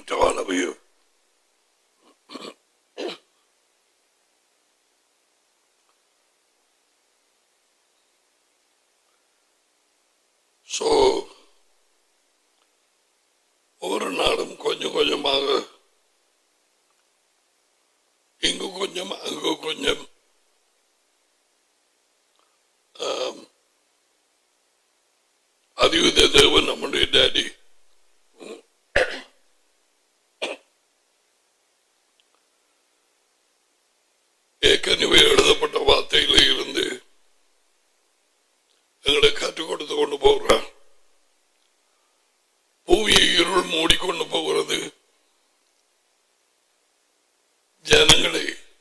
to all of you. So, ஒரு நாளும் கொஞ்சம் கொஞ்சமாக இங்கு கொஞ்சம் அங்கு கொஞ்சம் ஆம், அதியுத தேவன் நம்முடைய டேடி ஏற்கனவே எழுதப்பட்ட வார்த்தையில இருந்து எங்களுக்கு கற்றுக் கொடுத்து கொண்டு போகிறார் பூமியை இருள் மூடிக்கொண்டு போகிறது ஜனங்களை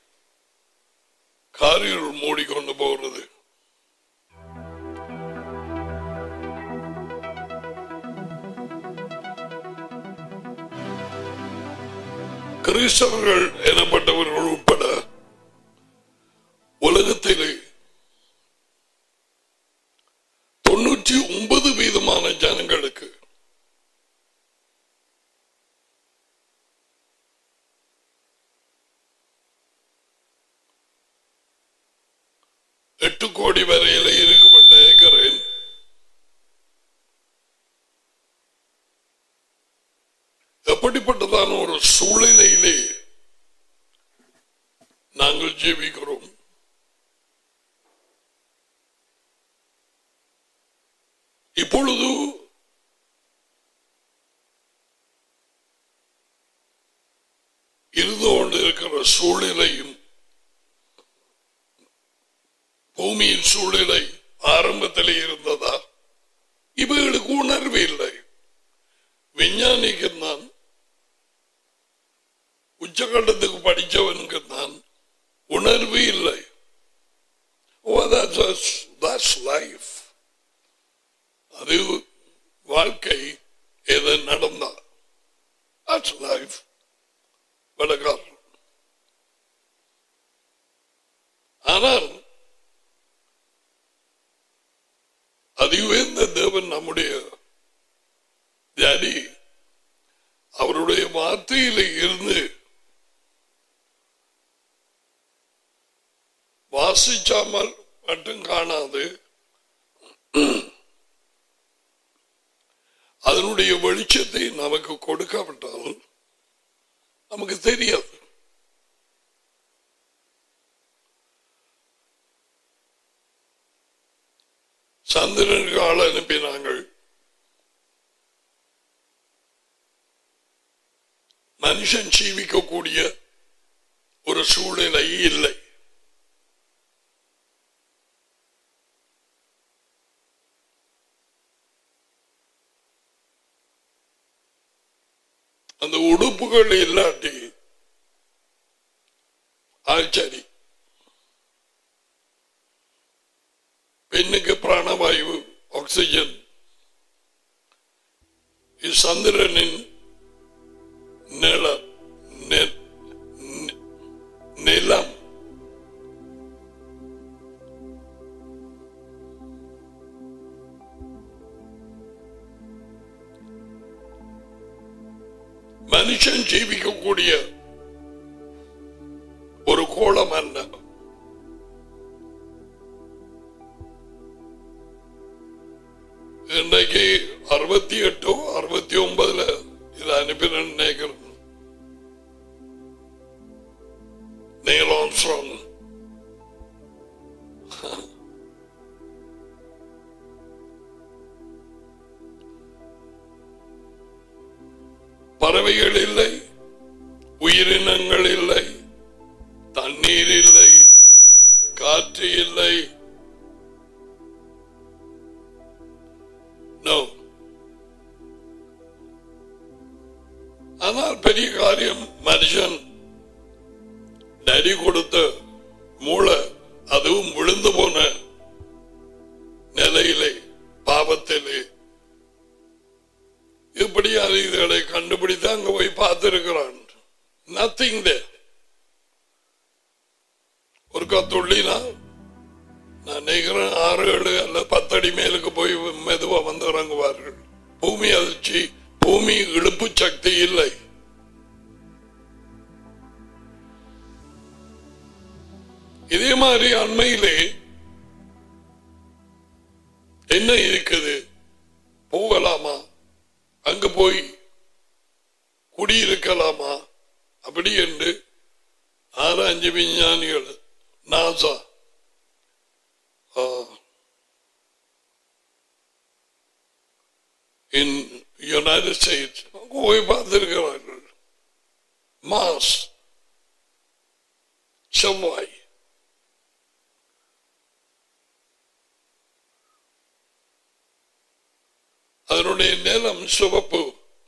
காரிருள் மூடிக்கொண்டு போகிறது கிறிஸ்தவர்கள் எனப்பட்டவர்கள் உட்பட உலகத்திலே தொண்ணூற்றி ஒன்பது வீதமான ஜனங்களுக்கு எட்டு கோடி வரையில இருக்கும் என்று நினைக்கிறேன் எப்படிப்பட்டதான ஒரு சூழ்நிலையிலே நாங்கள் ஜீவிக்கிறோம் இப்பொழுது இருந்து கொண்டு இருக்கிற சூழ்நிலையும் பூமியின் சூழ்நிலை ஆரம்பத்தில் இருந்ததா இவர்களுக்கு உணர்வு இல்லை விஞ்ஞானிக்கு நான் உச்சகண்டத்துக்கு படித்தவனுக்கு நான் உணர்வு இல்லை Oh, that's, that's, that's life. அது வாழ்க்கை எது நடந்தா That's life. விளக்காரம் ஆனால் அதிவேந்த தேவன் நம்முடைய ஜாடி அவருடைய வார்த்தையில இருந்து வாசிச்சாமல் மட்டும் காணாது அதனுடைய வெளிச்சத்தை நமக்கு கொடுக்காவிட்டால் நமக்கு தெரியாது சந்திரனுக்கு ஆள் அனுப்பினாங்கள் மனுஷன் ஜீவிக்கக்கூடிய ஒரு சூழ்நிலை இல்லை அந்த உடுப்புகள் இல்லாட்டி ஆச்சரி பெண்ணுக்கு பிராணவாயு ஆக்சிஜன் சந்திரனின் நில நெ- நி- நிலம் மனுஷன் ஜீவிக்கக்கூடிய ஒரு கோலம் அல்ல இன்றைக்கு அறுபத்தி எட்டோ அறுபத்தி ஒன்பதுல இதை அனுப்பினேன்னு நினைக்கிறேன் Neil Armstrong. பறவைகள் இல்லை உயிரினங்கள் இல்லை தண்ணீர் இல்லை காற்று இல்லை No. ஆனால் பெரிய காரியம் மனுஷன் நரி கொடுத்த மூளை அதுவும் விழுந்து போன நிலையிலே பாவத்திலே இப்படியான இதுகளை கண்டுபிடித்து அங்க போய் பார்த்திருக்கிறான் நத்திங் தே ஒரு கத்துள்ளினா நான் நினைக்கிறேன் ஆறு ஏழு அல்ல பத்தடி மேலுக்கு போய் மெதுவா வந்து இறங்குவார்கள் பூமி அதிர்ச்சி பூமி இழுப்பு சக்தி இல்லை இதே மாதிரி அண்மையிலே என்ன இருக்குது போகலாமா அங்கு போய் குடியிருக்கலாமா அப்படி என்று ஆராய்ச்சி விஞ்ஞானிகள் நாசா இன் யுனைடெட் ஸ்டேட்ஸ் போய் பார்த்திருக்கிறார்கள் மாஸ் செவ்வாய் அதனுடைய நிலம் சிவப்பு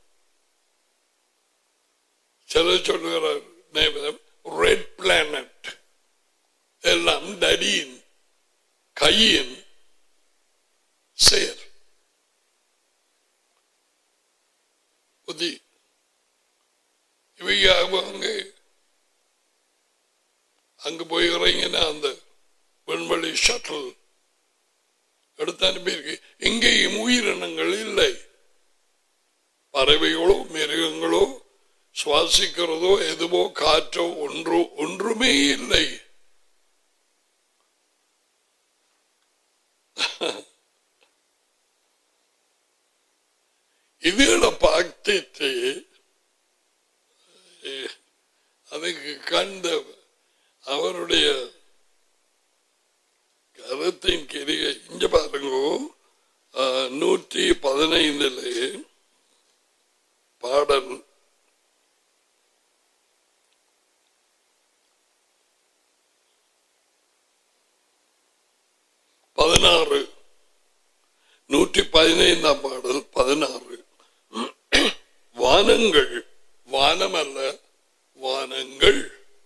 சிலர் சொல்லுகிறார் ரெட் பிளானட் எல்லாம் தடியின் கையின் சேர் புதி இவைங்க அங்க அங்க போய் இறங்கினா அந்த விண்வெளி ஷட்டில் எடுத்து அனுப்பியிருக்கு எங்கேயும் உயிரினங்கள் இல்லை பறவைகளோ மிருகங்களோ சுவாசிக்கிறதோ எதுவோ காற்றோ ஒன்றோ ஒன்றுமே இல்லை இதுகளை பார்த்துட்டு அதுக்கு கண்ட அவருடைய கருத்தின் கிரிகை இங்க பாருங்க நூற்றி பதினைந்துல பாடல் பதினாறு நூற்றி பதினைந்தாம் பாடல் பதினாறு வானங்கள் வானம் அல்ல வானங்கள்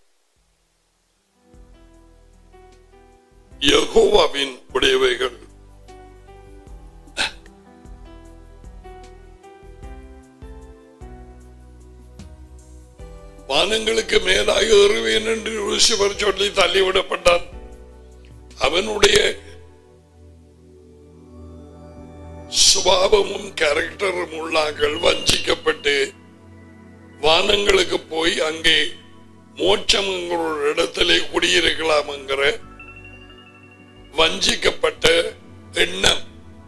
யகோவாவின் உடையவைகள் வானங்களுக்கு மேலாக ஏறுவேன் என்று ருசிபர் சொல்லி தள்ளிவிடப்பட்டான் அவனுடைய சுபாவமும் கேரக்டரும் உள்ளாங்கள் வஞ்சிக்கப்பட்டு வானங்களுக்கு போய் அங்கே மோட்சம் ஒரு இடத்திலே குடியிருக்கலாம் என்கிற வஞ்சிக்கப்பட்ட எண்ணம்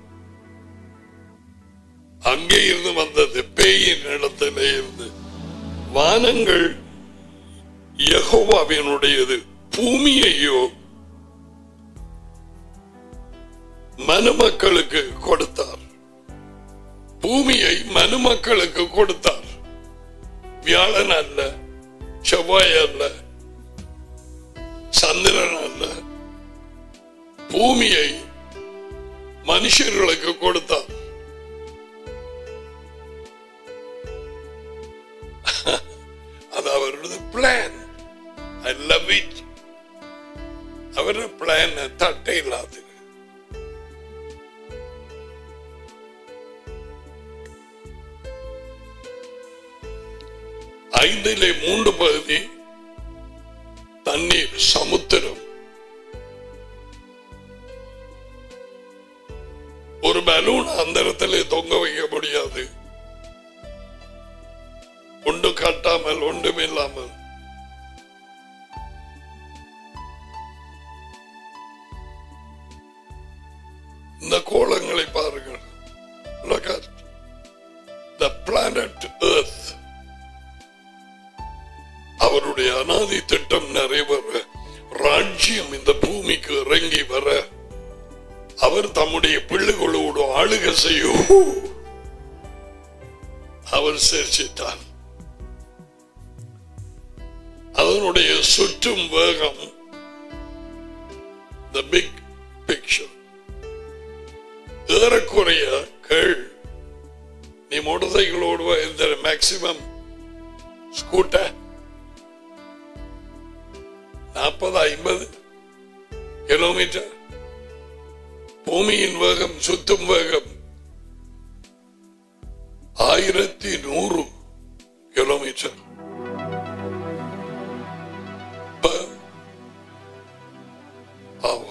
அங்கே இருந்து வந்தது பேயின் இடத்திலே இருந்து வானங்கள் யகோவாவினுடையது பூமியையோ மனுமக்களுக்கு கொடுத்தார் பூமியை மனுமக்களுக்கு கொடுத்தார் வியாழன் அல்ல செவ்வாய் அல்ல சந்திரன் அல்ல பூமியை மனுஷர்களுக்கு கொடுத்தார் அது அவருடைய பிளான் ஐ லவ் இட் அவருடைய பிளான் தட்டை இல்லாது ஐந்திலே மூன்று பகுதி தண்ணீர் சமுத்திரம் ஒரு பலூன் அந்த இடத்துல தொங்க வைக்க முடியாது ஒன்று காட்டாமல் ஒன்றும் இல்லாமல் இந்த கோலங்களை பாருங்கள் Look at the planet Earth. அவருடைய அனாதி திட்டம் நிறைவேற ராஜ்யம் இந்த பூமிக்கு இறங்கி வர அவர் தம்முடைய பிள்ளைகளோடு ஆளுக செய்யும் அவர் சேர்ச்சித்தார் அதனுடைய சுற்றும் வேகம் த பிக் பிக்சர் ஏறக்குறைய கேள் நீ மோட்டர் சைக்கிள் ஓடுவ இந்த மேக்சிமம் ஸ்கூட்டர் நாற்பது ஐம்பது கிலோமீட்டர் பூமியின் வேகம் சுத்தும் வேகம் ஆயிரத்தி நூறு கிலோமீட்டர் per hour.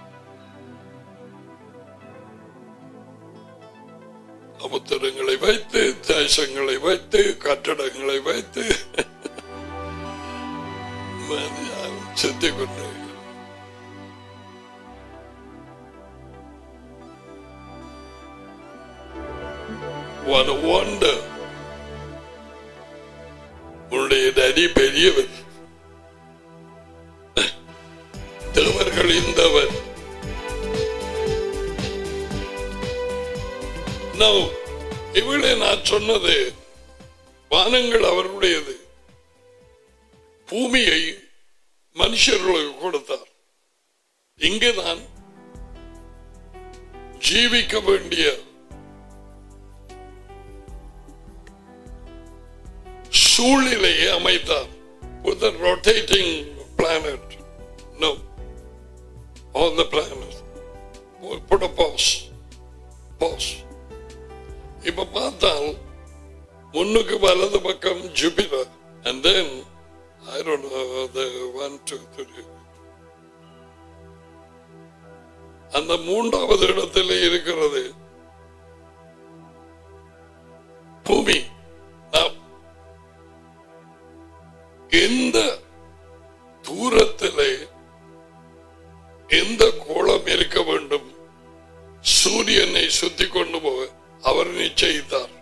சமுத்திரங்களை வைத்து தேசங்களை வைத்து கட்டடங்களை வைத்து சுத்தி கொண்டு What a wonder. உன்னுடைய டடி பெரியவர் தேவர்கள் இந்தவர் Now, இவளே நான் சொன்னது வானங்கள் அவருடையது பூமியை மனுஷர்களுக்கு கொடுத்தார் இங்கேதான் ஜீவிக்க வேண்டிய சூழ்நிலையை அமைத்தார் with a rotating planet no all the planets put a pause pause இப்ப பார்த்தால் முன்னுக்கு வலது பக்கம் Jupiter and then I don't know the one two three அந்த மூன்றாவது இடத்தில் இருக்கிறது பூமி நாம் எந்த தூரத்திலே எந்த கோலம் இருக்க வேண்டும் சூரியனை சுத்தி கொண்டு போக அவர் நிச்சயித்தார்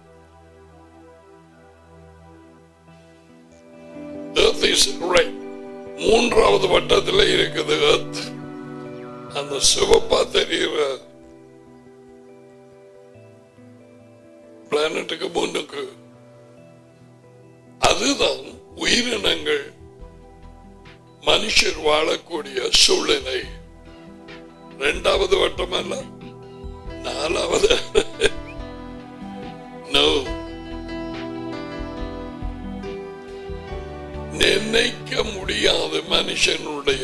Earth is right. மூன்றாவது வட்டத்தில் இருக்குது earth. அந்த சிவப்பா தெரிகிற பிளானட்டுக்கு முன்னுக்கு அதுதான் உயிரினங்கள் மனுஷர் வாழக்கூடிய சூழ்நிலை இரண்டாவது வட்டம் அல்ல நாலாவது No. நிர்ணயிக்க முடியாத மனுஷனுடைய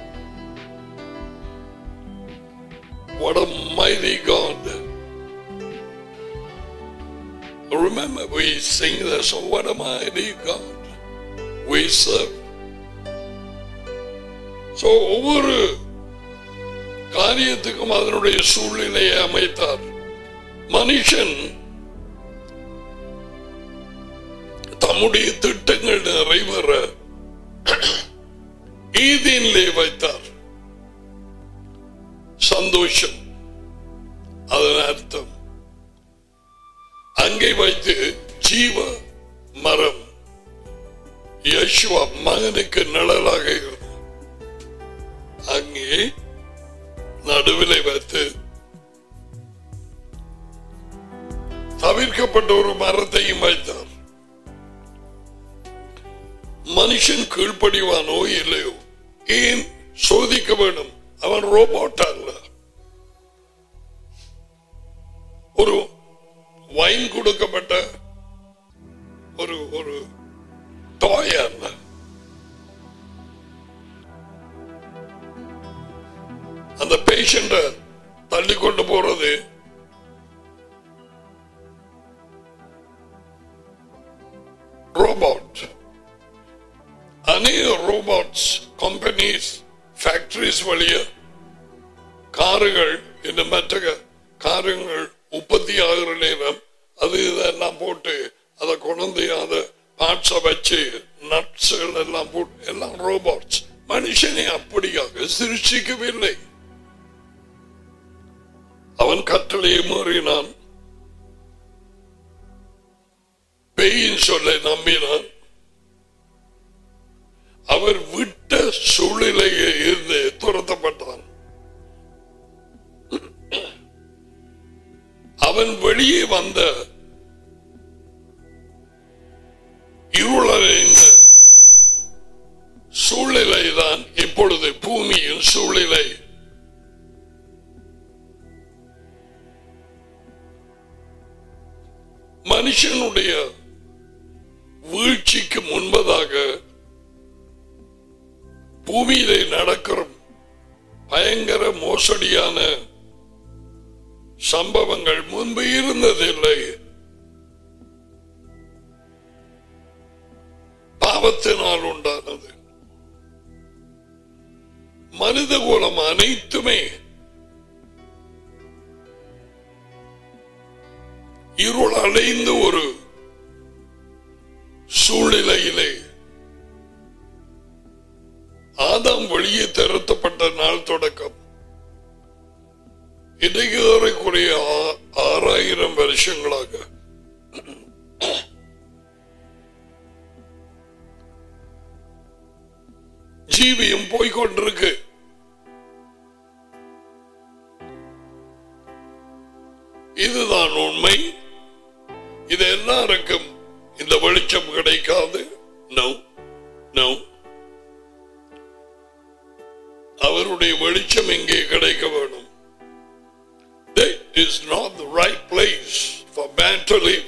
What a mighty God. Remember, we sing this, oh, what a mighty God we serve. So, ஒவ்வொரு காரியத்துக்கும் அதனுடைய சூழ்நிலையை அமைத்தார் மனுஷன் தம்முடைய திட்டங்கள் நிறைவேற ஈதின்லே வைத்தார் சந்தோஷம் அதன் அர்த்தம் அங்கே வைத்து ஜீவ மரம் யசுவா மகனுக்கு நிழலாக இருந்தது அங்கே நடுவிலை வைத்து தவிர்க்கப்பட்ட ஒரு மரத்தையும் வைத்தார் மனுஷன் கீழ்ப்படிவானோ இல்லையோ ஏன் சோதிக்க வேண்டும் அவன் ரோபோட் அல்ல ஒரு வைன் கொடுக்கப்பட்ட ஒரு ஒரு டாய் அல்ல அந்த பேஷண்ட தள்ளி கொண்டு போறது ரோபோட் அநேக ரோபோட்ஸ் கம்பெனிஸ் ஃபேக்டரிஸ் வழிய காருகள் இந்த மற்ற காருங்கள் உற்பத்தி ஆகிற நேரம் அது இதெல்லாம் போட்டு அதை கொண்டு அதை பார்ட்ஸை வச்சு நட்ஸுகள் எல்லாம் போட்டு எல்லாம் ரோபோட்ஸ் மனுஷனை அப்படியாக சிருஷ்டிக்கவில்லை அவன் கட்டளையை மீறினான் பெயின் சொல்லை நம்பினான் அவர் விட்ட சூழ்நிலையை இருந்து துரத்தப்பட்டான் அவன் வெளியே வந்த இருளடைந்த சூழ்நிலை தான் இப்பொழுது பூமியின் சூழ்நிலை மனுஷனுடைய வீழ்ச்சிக்கு முன்பதாக பூமியிலே நடக்கிற பயங்கர மோசடியான சம்பவங்கள் முன்பு இருந்ததில்லை பாவத்தினால் உண்டானது மனித குலம் அனைத்துமே இருள் அடைந்த ஒரு சூழ்நிலையிலே ஆதாம் வெளியே திரட்டப்பட்ட நாள் தொடக்கம் இன்றைக்கு ஏறக்குறைய ஆ- ஆறாயிரம் வருஷம் வருஷங்களாக ஜீவியம் போய்கொண்டிருக்கு இதுதான் உண்மை இது எல்லாருக்கும் இந்த வெளிச்சம் கிடைக்காது நோ நோ அவருடைய வெளிச்சம் இங்கே கிடைக்க வேணும் That is not the right place for man to live.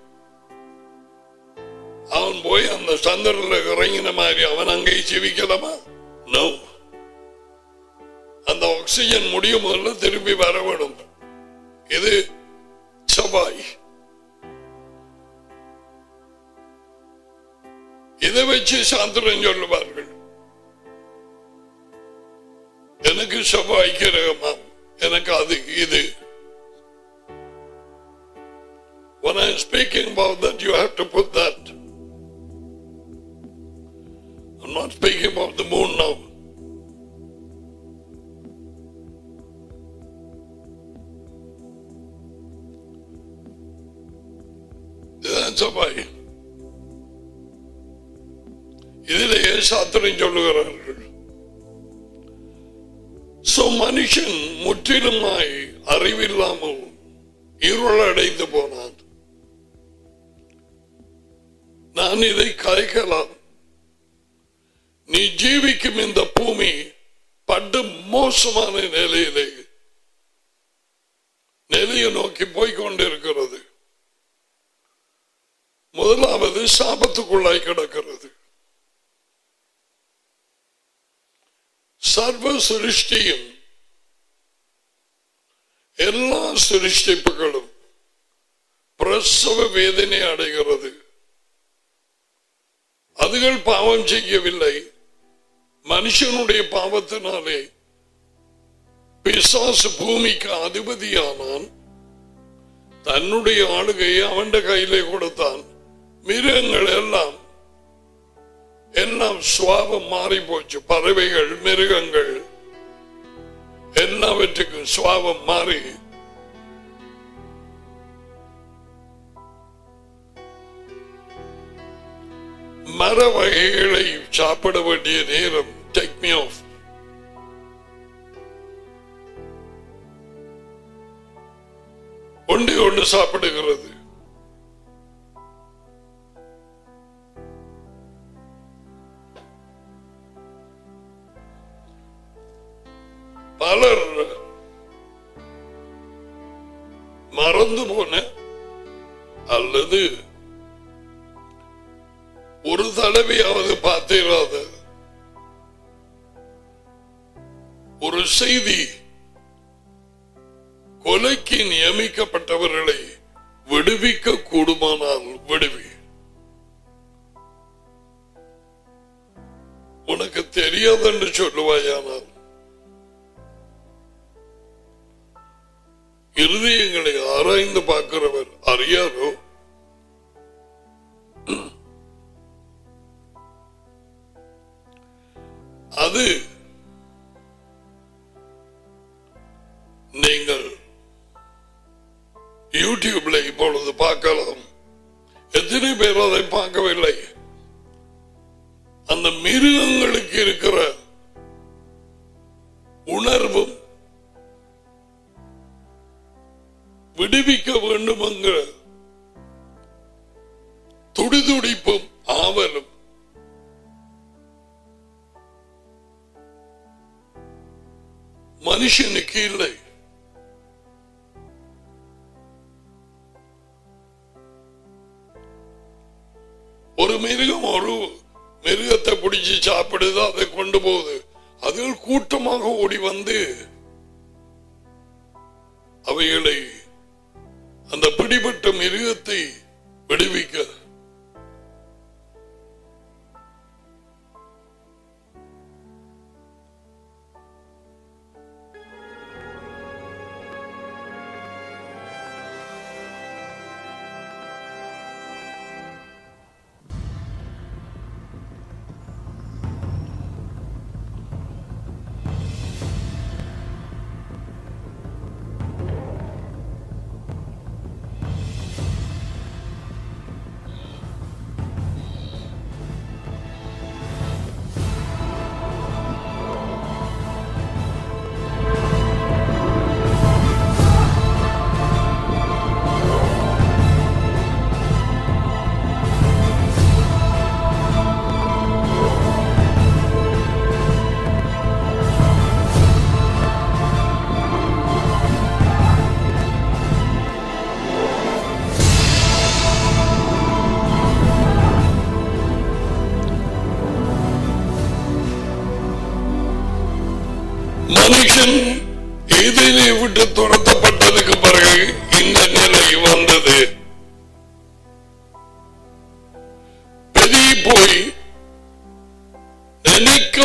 அவன் போய் அந்த சந்திரனில் இறங்கின மாதிரி அவன் அங்கே ஜீவிக்கலாமா நோ அந்த ஆக்சிஜன் முடியும் முதல்ல திரும்பி வர வேணும் இது செவ்வாய் இதை வச்சு சாந்திரம் சொல்லுவார்கள் எனக்கு செவ்வாய்க்கு ரகமா எனக்கு அது இது When I'm speaking about that, you have to put that. I'm not speaking about the moon now. இதுதான் செவ்வாய் இதிலேயே சாத்திரம் சொல்லுகிறார்கள் சோ மனுஷன் முற்றிலுமாய் அறிவில்லாமல் இருளடைந்து போனான் நான் இதை கலைக்கலாம் நீ ஜீவிக்கும் இந்த பூமி படு மோசமான நிலையிலே நிலையை நோக்கி போய்கொண்டிருக்கிறது முதலாவது சாபத்துக்குள்ளாய் கிடக்கிறது சர்வ சிருஷ்டியும் எல்லா சிருஷ்டிப்புகளும் பிரசவ வேதனை அடைகிறது அதுகள் பாவம் செய்யவில்லை மனுஷனுடைய பாவத்தினாலே பிசாசு பூமிக்கு அதிபதியானான் தன்னுடைய ஆளுகையை அவன் கையிலே கொடுத்தான் மிருகங்கள் எல்லாம் எல்லாம் சுவாபம் மாறி போச்சு பறவைகள் மிருகங்கள் எல்லாவற்றுக்கும் சுவாபம் மாறி மர வகைகளை சாப்பிட வேண்டிய நேரம் டேக் மீ ஆஃப் ஒன்று ஒன்று சாப்பிடுகிறது பலர் மறந்து போன அல்லது ஒரு தடவையாவது பார்த்திராத ஒரு செய்தி கொலைக்கு நியமிக்கப்பட்டவர்களை விடுவிக்க கூடுமானால் விடுவி உனக்கு தெரியாதென்று சொல்லுவாயானால் இருதயங்களை ஆராய்ந்து பார்க்கிறவர் அறியாரோ அது நீங்கள் யூடியூப்ல இப்பொழுது பார்க்கலாம் எத்தனை பேர் அதை பார்க்கவில்லை அந்த மிருகங்களுக்கு இருக்கிற உணர்வும் விடுவிக்க வேண்டும் என்கிற துடிதுடிப்பும் ஆவலும் மனுஷனுக்கு இல்லை ஒரு மிருகம் ஒரு மிருகத்தை பிடிச்சு சாப்பிடுது அதை கொண்டு போகுது அதில் கூட்டமாக ஓடி வந்து அவைகளை அந்த பிடிபட்ட மிருகத்தை விடுவிக்க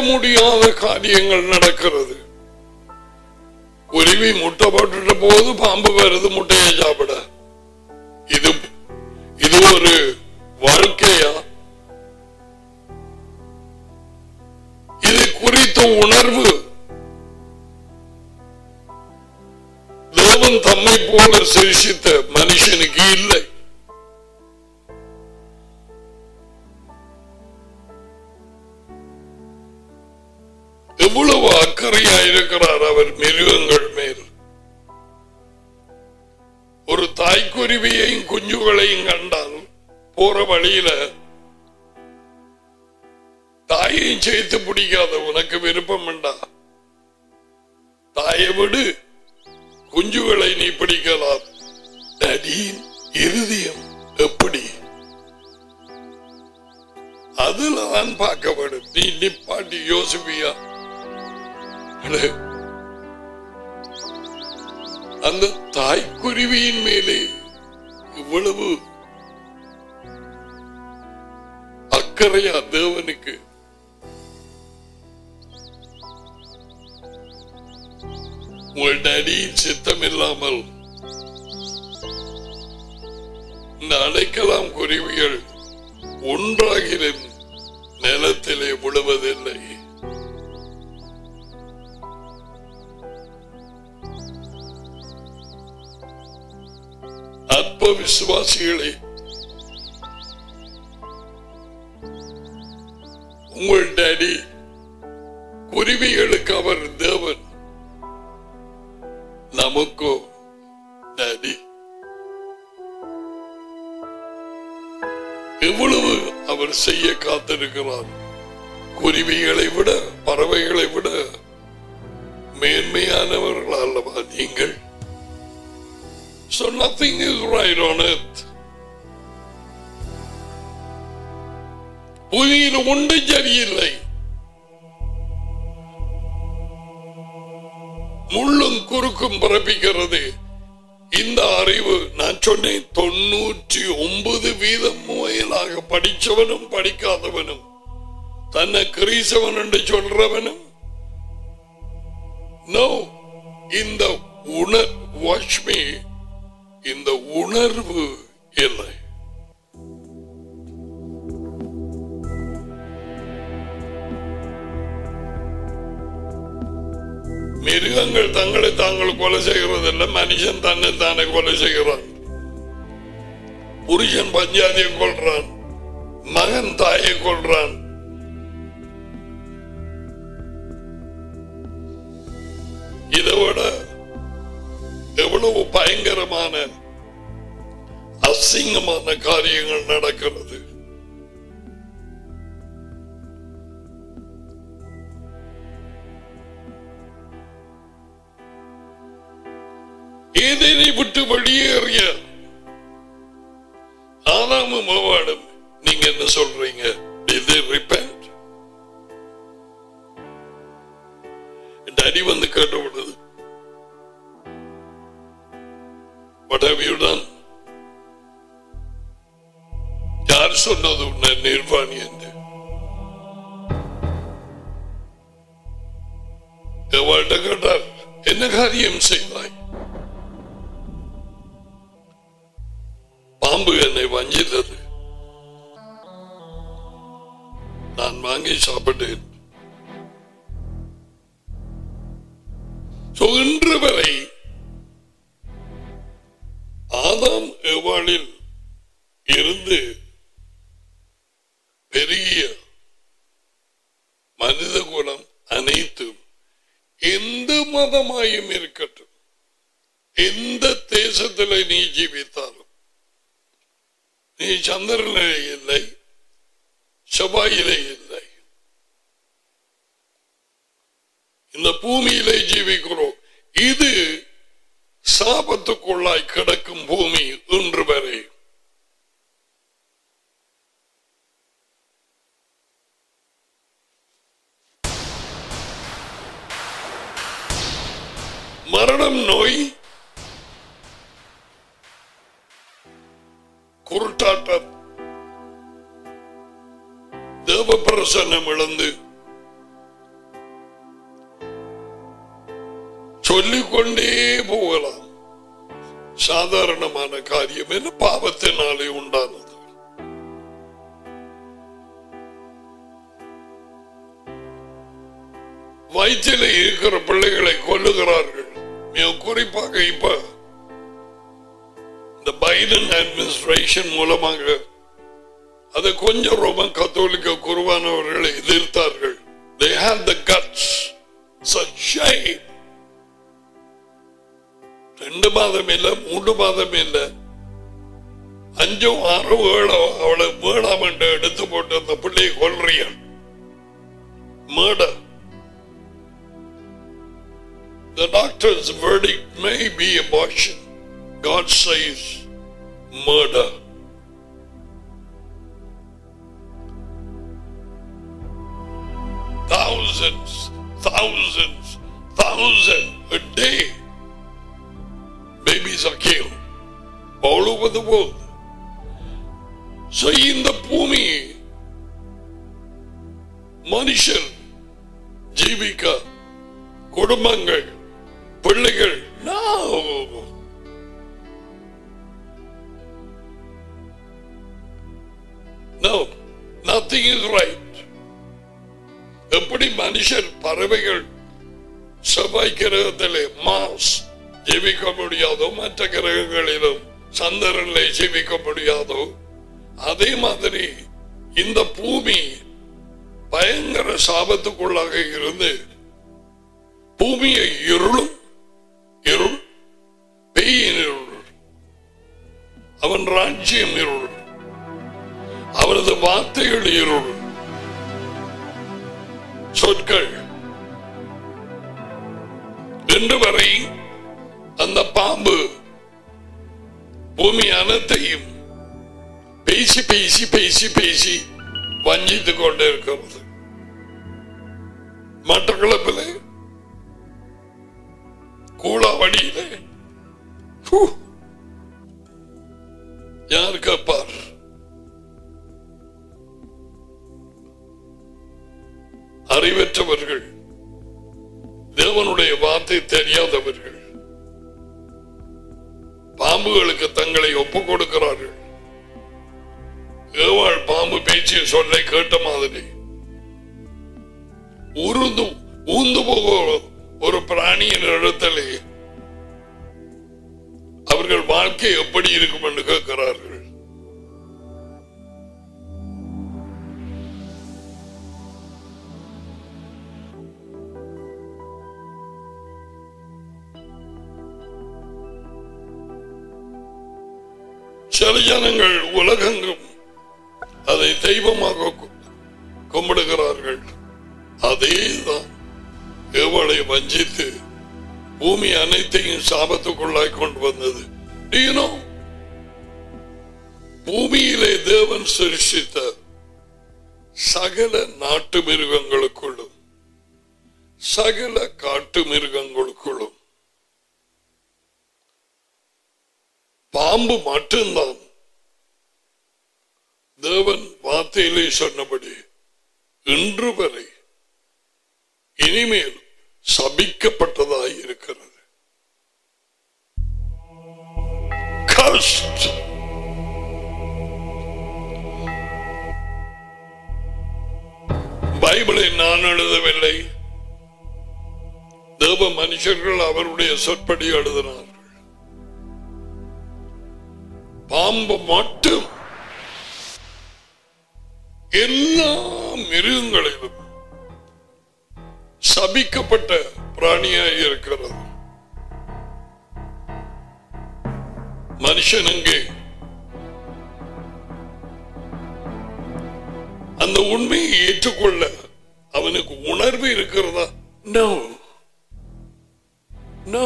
முடியாத காரியங்கள் நடக்கிறது குருவி முட்டை போட்டுட்ட போது பாம்பு வருது முட்டையை சாப்பிட இது இது ஒரு வாழ்க்கையா இது குறித்த உணர்வு தேவன் தம்மை போல சிரிசித்த மனுஷனுக்கு இல்லை எவ்வளவு அக்கறையா இருக்கிறார் அவர் மிருகங்கள் மேல் ஒரு தாய்க்குருவியையும் குஞ்சுகளையும் கண்டால் போற வழியில தாயையும் சேர்த்து பிடிக்காத உனக்கு விருப்பம் வேண்டா தாயை விடு குஞ்சுகளை நீ பிடிக்கலாம் நடியின் இருதயம் எப்படி அதுல தான் பார்க்க வேண்டும் நீ நிப்பாட்டி யோசிப்பியா அட, அந்த தாய்க்குருவியின் மேலே இவ்வளவு அக்கறையா தேவனுக்கு உங்கள் டேடியின் சித்தம் இல்லாமல் இந்த அடைக்கலாம் குருவிகள் ஒன்றாகிலும் நிலத்திலே விழுவதில்லை அற்ப விசுவாசிகளே உங்கள் டேடி குருவிகளுக்கு அவர் தேவன் நமக்கோ டேடி எவ்வளவு அவர் செய்ய காத்திருக்கிறார் குருவிகளை விட பறவைகளை விட மேன்மையானவர்கள் அல்லவா நீங்கள் So nothing is right on earth. பூமியில் ஒன்றும் சரியில்லை முள்ளும் குறுக்கும் பிறப்பிக்கிறது இந்த அறிவு நான் சொன்னேன் தொண்ணூற்றி ஒன்பது வீதம் முயலாக படிச்சவனும் படிக்காதவனும் தன்னை கிரீசவன் என்று சொல்றவனும் நோ இந்த உணர் வாஷ்மி இந்த உணர்வு இல்லை மிருகங்கள் தங்களை தாங்கள் கொலை செய்கிறதில்லை மனுஷன் தன்னை தானே கொலை செய்கிறான் புருஷன் பஞ்சாதியை கொள்றான் மகன் தாயை கொள்றான் இதை விட எவ்வளவு பயங்கரமான அசிங்கமான காரியங்கள் நடக்கிறது ஏதேனை விட்டு வெளியேறிய ஆனாமும் மவாடும் நீங்க என்ன சொல்றீங்க இது ரிப்பேண்ட் அடி வந்து கேட்டு விடுது What have you done? யார் சொன்னது உன்னை நிர்வாணி என்று எவள்கிட்ட கேட்டார் என்ன காரியம் செய்தாய் பாம்பு என்னை வஞ்சித்தது நான் வாங்கி சாப்பிட்டேன் So, இன்று வரை ஆதாம் எவாளில் இருந்து பெரிய மனித குலம் அனைத்தும் எந்த மதமாயும் இருக்கட்டும் எந்த தேசத்தில் நீ ஜீவித்தாலும் நீ சந்திரனிலே இல்லை செவ்வாயிலே இல்லை இந்த பூமியிலே ஜீவிக்கிறோம் இது சாபத்துக்குள்ளாய் கிடக்கும் பூமி இன்று வரை மரணம் நோய் குருட்டாட்டம் தேவ பிரசன்னம் இழந்து சொல்லிக்கொண்டே போகலாம் சாதாரணமான காரியம் என்ன பாவத்தினாலே உண்டானது வயிற்றில இருக்கிற பிள்ளைகளை கொல்லுகிறார்கள் மிக குறிப்பாக இப்ப இந்த பைடன் அட்மினிஸ்ட்ரேஷன் மூலமாக அதை கொஞ்சம் ரொம்ப கத்தோலிக்க குருவானவர்களை எதிர்த்தார்கள் they had the guts it's a shame ரெண்டு மாதம் இல்ல மூன்று மாதம் இல்ல அஞ்சும் ஆறு ஏழோ அவளை வேணாம் என்று எடுத்து போட்டு அந்த பிள்ளையை கொல்றியல் murder the doctor's verdict may be abortion God says murder thousands, thousands, thousands a day. Babies are killed all over the world. So இந்த பூமி மனுஷன் ஜீவிக்க குடும்பங்கள் பிள்ளைகள் no. No, nothing is right. எப்படி மனுஷர் பறவைகள் செவ்வாய் கிரகத்திலே மாஸ் ஜீவிக்க முடியாதோ மற்ற கிரகங்களிலும் சந்திரனிலே ஜீவிக்க முடியாதோ அதே மாதிரி இந்த பூமி பயங்கர சாபத்துக்குள்ளாக இருந்து பூமியை இருளும் இருள் பெய்யின் இருள் அவன் ராஜ்யம் இருள் அவரது வார்த்தைகள் இருள் சொற்கள் இன்று வரை அந்த பாம்பு பூமி அனைத்தையும் பேசி பேசி பேசி பேசி வஞ்சித்துக் கொண்டிருக்கிறது மட்டக்களப்பிலே கூலாவடியிலே ஹூ, யார் கேட்பார் அறிவற்றவர்கள் தேவனுடைய வார்த்தை தெரியாதவர்கள் பாம்புகளுக்கு தங்களை ஒப்புக் கொடுக்கிறார்கள் ஏவாள் பாம்பு பேச்சிய சொல்லை கேட்ட மாதிரி உருந்து ஊந்து போக ஒரு பிராணியின் இடத்திலே அவர்கள் வாழ்க்கை எப்படி இருக்கும் என்று கேட்கிறார்கள் சில ஜனங்கள் உலகெங்கும் அதை தெய்வமாக கு- கும்பிடுகிறார்கள் அதேதான் எவளை வஞ்சித்து பூமி அனைத்தையும் சாபத்துக்குள்ளாய் கொண்டு வந்தது Do you know? பூமியிலே தேவன் சிருஷ்டித்த சகல நாட்டு மிருகங்களுக்குள்ளும் சகல காட்டு மிருகங்களுக்குள்ளும் பாம்பு மட்டும்தான் தேவன் வார்த்தையிலே சொன்னபடி இன்று வரை இனிமேல் சபிக்கப்பட்டதாய் இருக்கிறது Cursed. பைபிளை நான் எழுதவில்லை தேவ மனுஷர்கள் அவருடைய சொற்படி எழுதினார்கள் பாம்பு மட்டும் எல்லா மிருகங்களிலும் சபிக்கப்பட்ட பிராணியாய் இருக்கிறது மனுஷன் அங்கே அந்த உண்மையை ஏற்றுக்கொள்ள அவனுக்கு உணர்வு இருக்கிறதா நோ நோ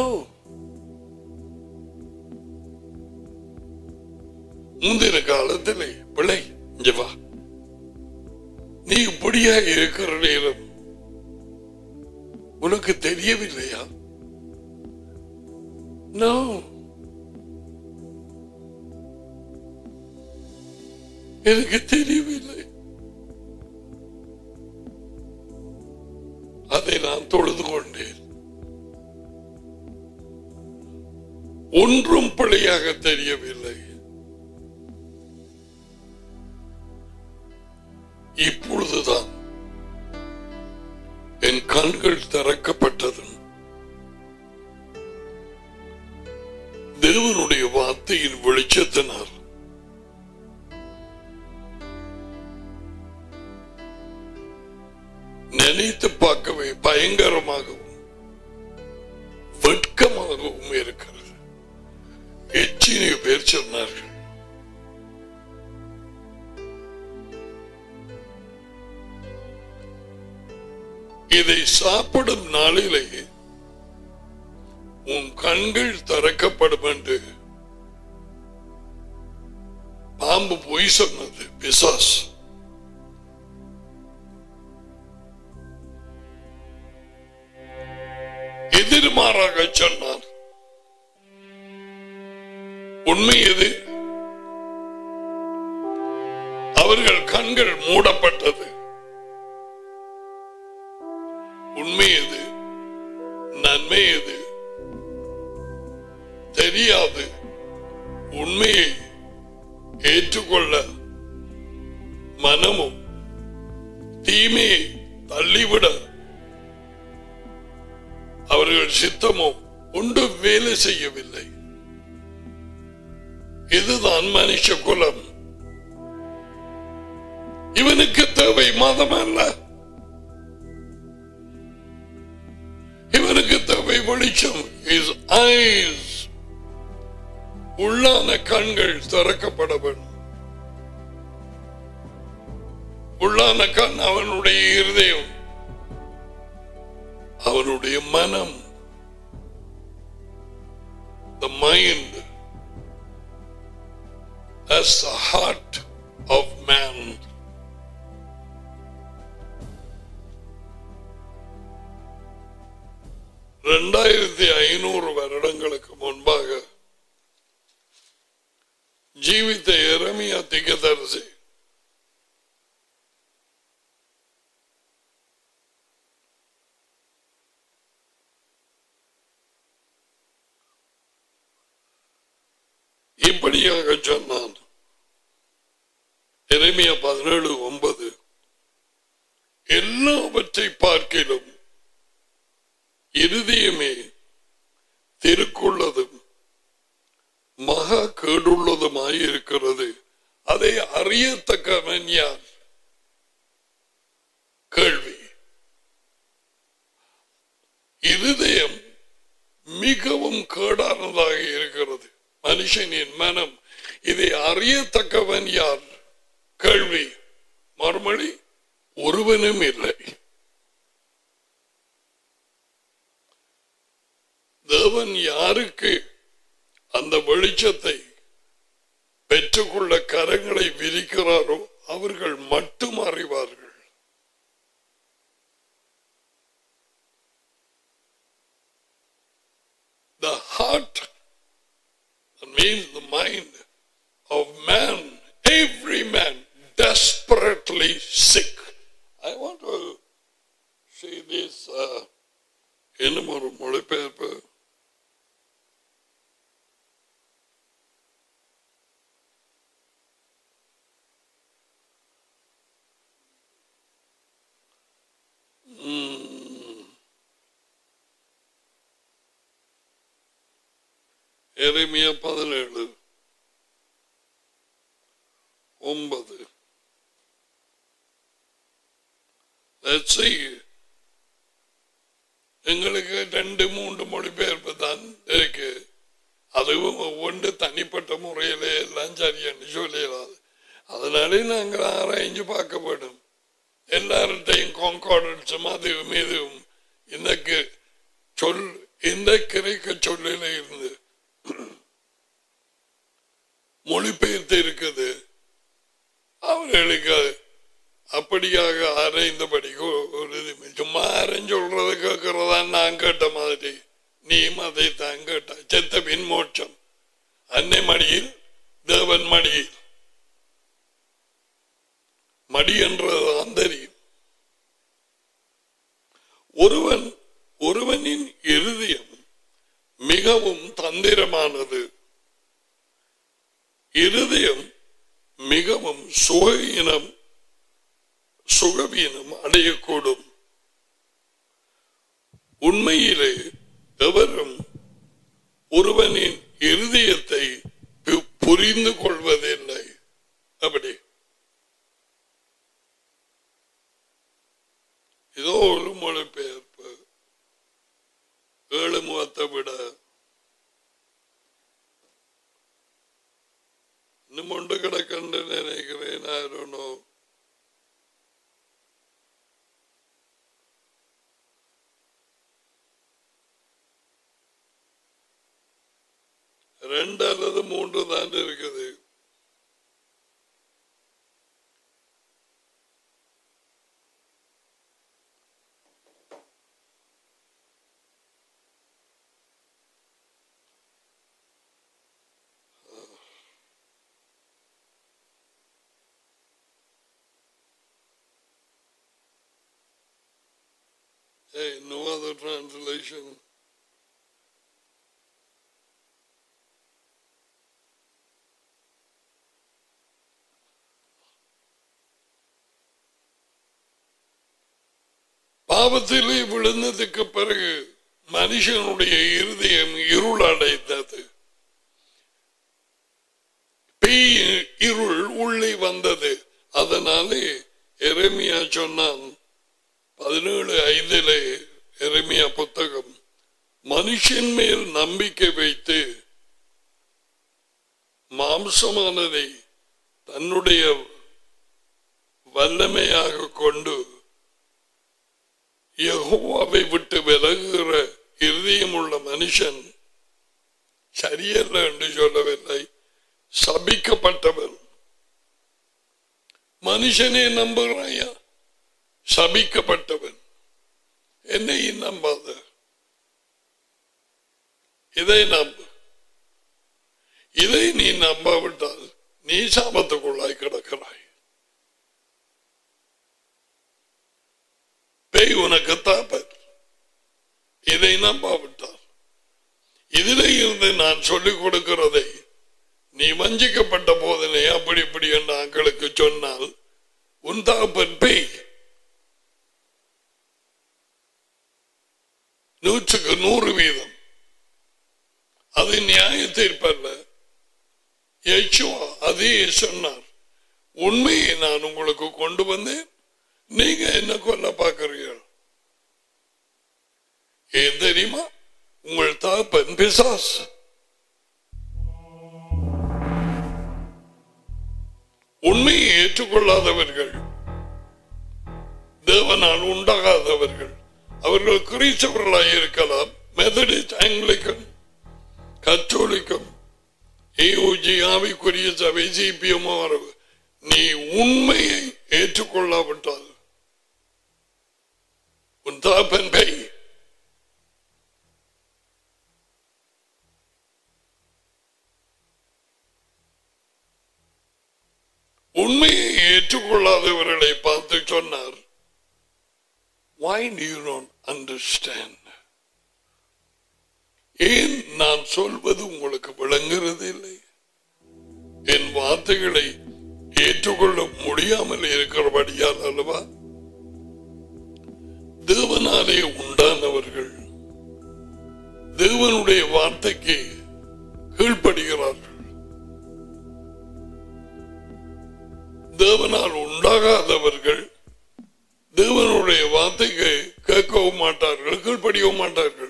முந்தின காலத்திலே பிள்ளை இங்க வா நீ இப்படியா இருக்கிற நேரம் உனக்கு தெரியவில்லையா நோ எனக்கு தெரியவில்லை அதை நான் தொழுது கொண்டேன் ஒன்றும் பிழையாக தெரியவில்லை இப்பொழுதுதான் என் கண்கள் திறக்கப்பட்டது தேவனுடைய வார்த்தையின் வெளிச்சத்தினால் நினைத்து பார்க்கவே பயங்கரமாகவும் வெட்கமாகவும் இருக்கிறது எச்சினிய பேர் சொன்னார்கள் இதை சாப்பிடும் நாளிலேயே உன் கண்கள் திறக்கப்படும் என்று பாம்பு பொய் சொன்னது பிசாஸ் எதிர்மாறாக சொன்னார் உண்மை எது அவர்கள் கண்கள் மூடப்பட்டது உண்மை எது நன்மை எது தெரியாது உண்மையை ஏற்றுக்கொள்ள மனமும் தீமையை தள்ளிவிட அவர்கள் சித்தமோ ஒன்று வேலை செய்யவில்லை இதுதான் மனுஷ குலம் இவனுக்கு தேவை மதம் அல்ல இவனுக்கு தேவை வெளிச்சம் இஸ் ஐஸ் உள்ளான கண்கள் திறக்கப்பட வேண்டும் உள்ளான கண் அவனுடைய இருதயம் அவனுடைய மனம் the mind as the heart of man ரெண்டாயிரத்தி ஐநூறு வருடங்களுக்கு முன்பாக ஜீவித்த எரமியா திகதரிசி இப்படியாக சொன்னான் எரேமியா பதினேழு ஒன்பது எல்லாவற்றை பார்க்கிலும் இருதயமே திருக்குள்ளதும் மகா கேடுள்ளதுமாயிருக்கிறது அதை அறியத்தக்கவன் யார் கேள்வி இருதயம் மிகவும் கேடானதாக இருக்கிறது மனுஷனின் மனம் இதை அறியத்தக்கவன் யார் கேள்வி மறுமொழி ஒருவனும் இல்லை தேவன் யாருக்கு அந்த வெளிச்சத்தை பெற்றுக்கொள்ள கரங்களை விரிக்கிறாரோ அவர்கள் மட்டும் அறிவார்கள் The heart that means the mind of man, every man desperately sick. I want to see this uh, இன்னும் ஒரு மொழிபெயர்ப்பு எரேமியா பதினேழு ஒன்பது Let's see. எங்களுக்கு ரெண்டு மூன்று மொழிபெயர்ப்பு தான் இருக்கு அதுவும் ஒவ்வொன்று தனிப்பட்ட முறையில எல்லாம் சரியான்னு சொல்லிடாது அதனாலே நாங்கள் ஆராய்ஞ்சு பார்க்க வேண்டும் எல்லார்டையும் கான்கார்டன்ஸும் அதுவும் இதுவும் இந்த கி- சொல் இந்த கிரைக்க சொல்லில இருந்து மொழிபெயர்த்து இருக்குது அவர்களுக்கு அப்படியாக அரைந்தபடி ஒரு இது சும்மா அரைஞ்சு சொல்றது கேட்கறதா நான் கேட்ட மாதிரி நீயும் அதை தான் கேட்ட செத்த பின் மோட்சம் அன்னை மடியில் தேவன் மடியில் மடி என்றதுதான் தெரியும் ஒருவன் ஒருவனின் இருதயம் மிக மிகவும் தந்திரமானது இருதயம் மிகவும் சுகவீனம் சுகவீனம் அடையக்கூடும் உண்மையிலே எவரும் ஒருவனின் இருதயத்தை பு- புரிந்து கொள்வதில்லை அப்படி இதோ ஒரு மொழிபெயர்ப்பு ஏழு முகத்தை விட இன்னும் ஒன்று கிடக்கண்டு நினைக்கிறேன் I don't know. ரெண்டு அல்லது மூன்று தான் இருக்குது Hey, no other translation. பாவத்திலே விழுந்ததுக்கு பிறகு மனுஷனுடைய இருதயம் இருள் அடைந்தது பேய் இருள் உள்ளே வந்தது அதனாலே எரேமியா சொன்னான் பதினேழு ஐந்திலே எரேமியா புத்தகம் மனுஷன் மேல் நம்பிக்கை வைத்து மாம்சமானதை தன்னுடைய வல்லமையாக கொண்டு யெகோவாவை விட்டு விலகுகிற இருதயமுள்ள மனுஷன் சரியல்ல என்று சொல்லவில்லை சபிக்கப்பட்டவன் மனுஷனே நம்புகிறாயா சபிக்கப்பட்டவன் என்னை நம்பாத இதை நம்பு இதை நீ நம்பாவிட்டால் நீ சாபத்துக்குள்ளாய் கிடக்கிறாய் பேய் உனக்கு தாப்பர் இதை நம்பாவிட்டால் இதிலே இருந்து நான் சொல்லிக் கொடுக்கிறதை நீ வஞ்சிக்கப்பட்ட போதனை அப்படி இப்படி என்று ஆக்களுக்கு சொன்னால் உன் தாப்பன் பேய் நூற்றுக்கு நூறு வீதம் அது நியாய தீர்ப்பல்ல யேசுவா அதே சொன்னார் உண்மையை நான் உங்களுக்கு கொண்டு வந்தேன் நீங்க என்ன கொல்ல பார்க்கிறீர்கள் ஏன் தெரியுமா உங்கள் தாப்பன் பிசாஸ் உண்மையை ஏற்றுக்கொள்ளாதவர்கள் தேவனால் உண்டாகாதவர்கள் அவர்கள் கிறிஸ்தவர்களாக இருக்கலாம் மெதடிஸ்ட் ஆங்கிலிக்கன் கத்தோலிக்கம் ஏஓஜி ஆவிக்குரிய சபை சிபிஎம் நீ உண்மையை ஏற்றுக்கொள்ளாவிட்டால் உன் தாப்பன் பை உண்மையை ஏற்றுக்கொள்ளாதவர்களை பார்த்து சொன்னார் why do you not understand ஏன் நான் சொல்வது உங்களுக்கு விளங்குறது இல்லை என் வார்த்தைகளை ஏற்றுக்கொள்ள முடியாமல் இருக்கிறபடியால் அல்லவா தேவனாலே உண்டானவர்கள் தேவனுடைய வார்த்தைக்கு கீழ்ப்படுகிறார்கள் தேவனால் உண்டாகாதவர்கள் தேவனுடைய வார்த்தைக்கு கேட்கவும் மாட்டார்கள் கீழ்ப்படியவும் மாட்டார்கள்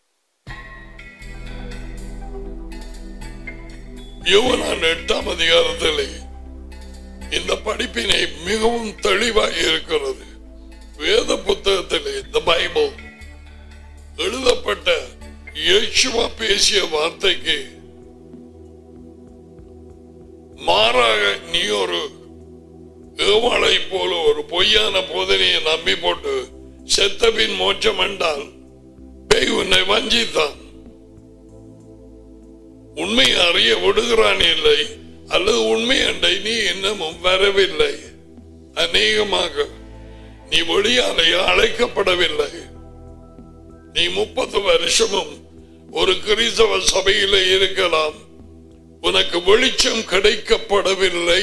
யோவனான் எட்டாம் அதிகாரத்திலே இந்த படிப்பினை மிகவும் தெளிவாக இருக்கிறது வேத புத்தகத்திலே இந்த பைபிள் எழுதப்பட்ட இயேசுவா பேசிய வார்த்தைக்கு மாறாக நீ ஒரு ஏவாளை போல ஒரு பொய்யான போதனையை நம்பி போட்டு செத்தபின் மோட்சம் என்றால் பேய் உன்னை வஞ்சித்தான் உண்மை அறிய விடுகிறான் இல்லை அல்லது உண்மை அண்டை நீ இன்னமும் வரவில்லை அநேகமாக நீ வெளியாலே அழைக்கப்படவில்லை நீ முப்பது வருஷமும் ஒரு கிறிஸ்தவ சபையில இருக்கலாம் உனக்கு வெளிச்சம் கிடைக்கப்படவில்லை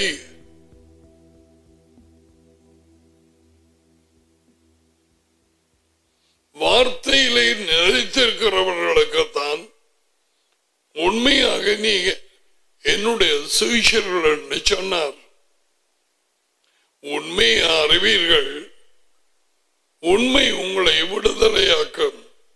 வார்த்தையிலே நிலைத்திருக்கிறவர்களுக்குத்தான் உண்மையாக நீ என்னுடைய சுவிசர்கள் என்று சொன்னார் உண்மையை அறிவீர்கள் உண்மை உங்களை விடுதலையாக்கும்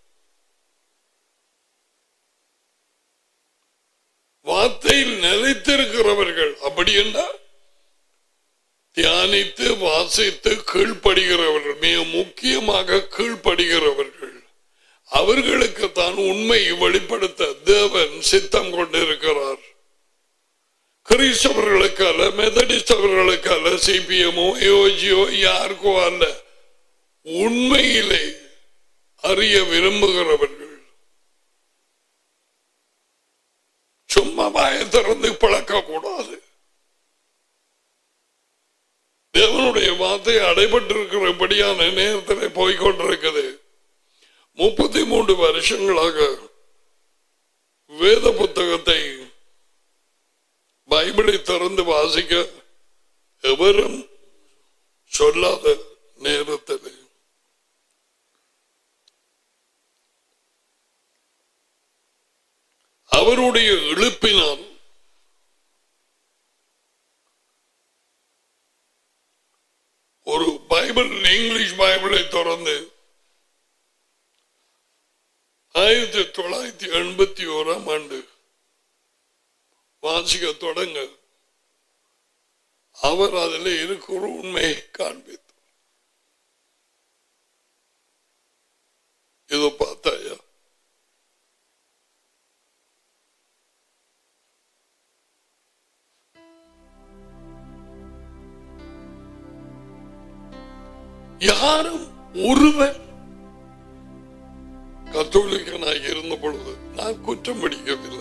வார்த்தையில் நிலைத்திருக்கிறவர்கள் அப்படி என்றால் தியானித்து வாசித்து கீழ்ப்படுகிறவர்கள் மிக முக்கியமாக கீழ்ப்படுகிறவர்கள் அவர்களுக்கு தான் உண்மையை வெளிப்படுத்த தேவன் சித்தம் கொண்டிருக்கிறார் கிறிஸ்தவர்களுக்கு அல்ல மெதடிஸ்ட் அவர்களுக்கு அல்ல சிபிஎம்மோ யோஜியோ யாருக்கோ அல்ல உண்மையிலே அறிய விரும்புகிறவர்கள் சும்மா வாய திறந்து பழக்க கூடாது தேவனுடைய வார்த்தை அடைபட்டிருக்கிறபடியான நேரத்தில் போய்கொண்டிருக்குது முப்பத்தி மூன்று வருஷங்களாக வேத புத்தகத்தை பைபிளை திறந்து வாசிக்க எவரும் சொல்லாத நேரத்தில் அவருடைய எழுப்பினால் ஒரு பைபிள் இங்கிலீஷ் பைபிளை திறந்து ஆயிரத்தி தொள்ளாயிரத்தி எண்பத்தி ஓராம் ஆண்டு வாசிக்க தொடங்க அவர் அதில் இருக்கிற உண்மையை காண்பித்தார் இதோ பார்த்தாயா யாரும் ஒருவர் கத்தோலிக்கனாக இருந்த பொழுது நான் குற்றம் பிடிக்கவில்லை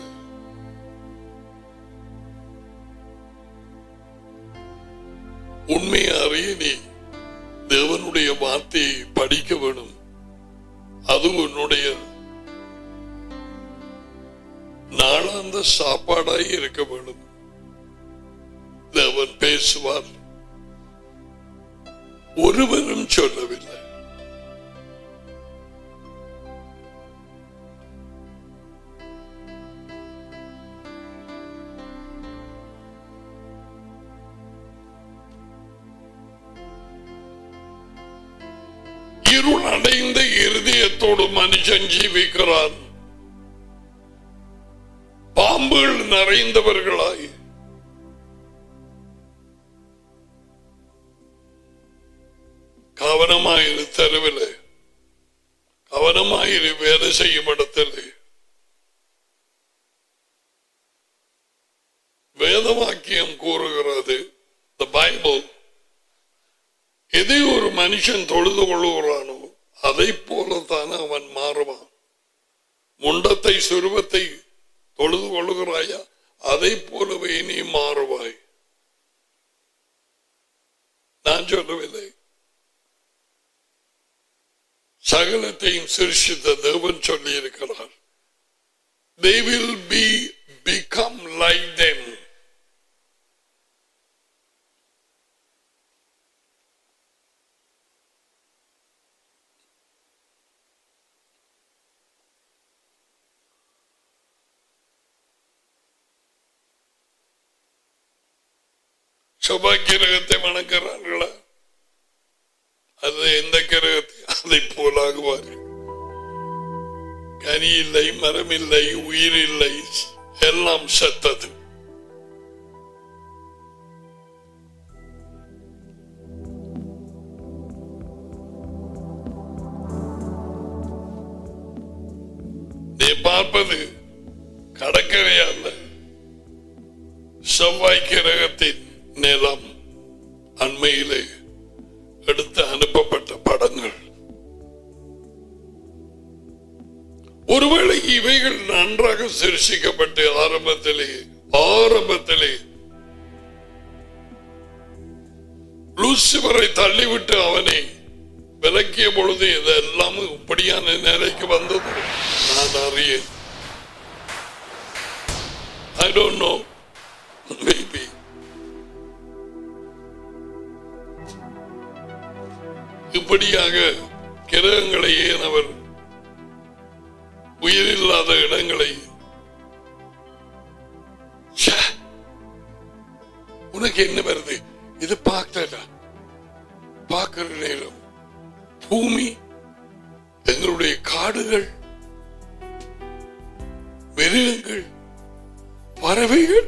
உண்மையை அறிய நீ தேவனுடைய வார்த்தையை படிக்க வேணும் அது உன்னுடைய நாளாந்த சாப்பாடாய் இருக்க வேண்டும் தேவன் பேசுவார் ஒருவரும் சொல்லவில்லை இருள் அடைந்த இருதயத்தோடு மனுஷன் ஜீவிக்கிறான் பாம்புகள் நிறைந்தவர்களாய் கவனமாயிரு தெருவில் கவனமாயிரு வேலை செய்யும் இடத்தில் வேதவாக்கியம் கூறுகிறது the Bible எதை ஒரு மனுஷன் தொழுது கொள்ளுகிறானோ அதை போலத்தான் அவன் மாறுவான் முண்டத்தை சுருவத்தை தொழுது கொள்ளுகிறாயா அதை போலவே நீ மாறுவாய் நான் சொல்லவில்லை சகலத்தையும் சிருஷித்த தேவன் சொல்லி இருக்கிறார் they will be become like them செவ்வாய் கிரகத்தை வணங்குறார்களா அது எந்த கிரகத்தை அதை போலாகுவார்கள் கனி இல்லை மரம் இல்லை உயிர் இல்லை எல்லாம் செத்தது நீ பார்ப்பது கடற்கரை அல்ல செவ்வாய் கிரகத்தின் நிலம் அண்மையிலே எடுத்து அனுப்பப்பட்ட படங்கள் ஒருவேளை இவைகள் நன்றாக சிருஷிக்கப்பட்டு ஆரம்பத்திலே ஆரம்பத்திலே லூசிபரை தள்ளிவிட்டு அவனை விலக்கிய பொழுது இதெல்லாம் இப்படியான நிலைக்கு வந்தது நான் அறியேன் I don't know. Maybe. இப்படியாக கிரகங்களை ஏன் அவர் உயிரில்லாத இடங்களை ச்சே! உனக்கு என்ன வருது இது பார்க்கல பார்க்கிற நேரம் பூமி எங்களுடைய காடுகள் மிருகங்கள் பறவைகள்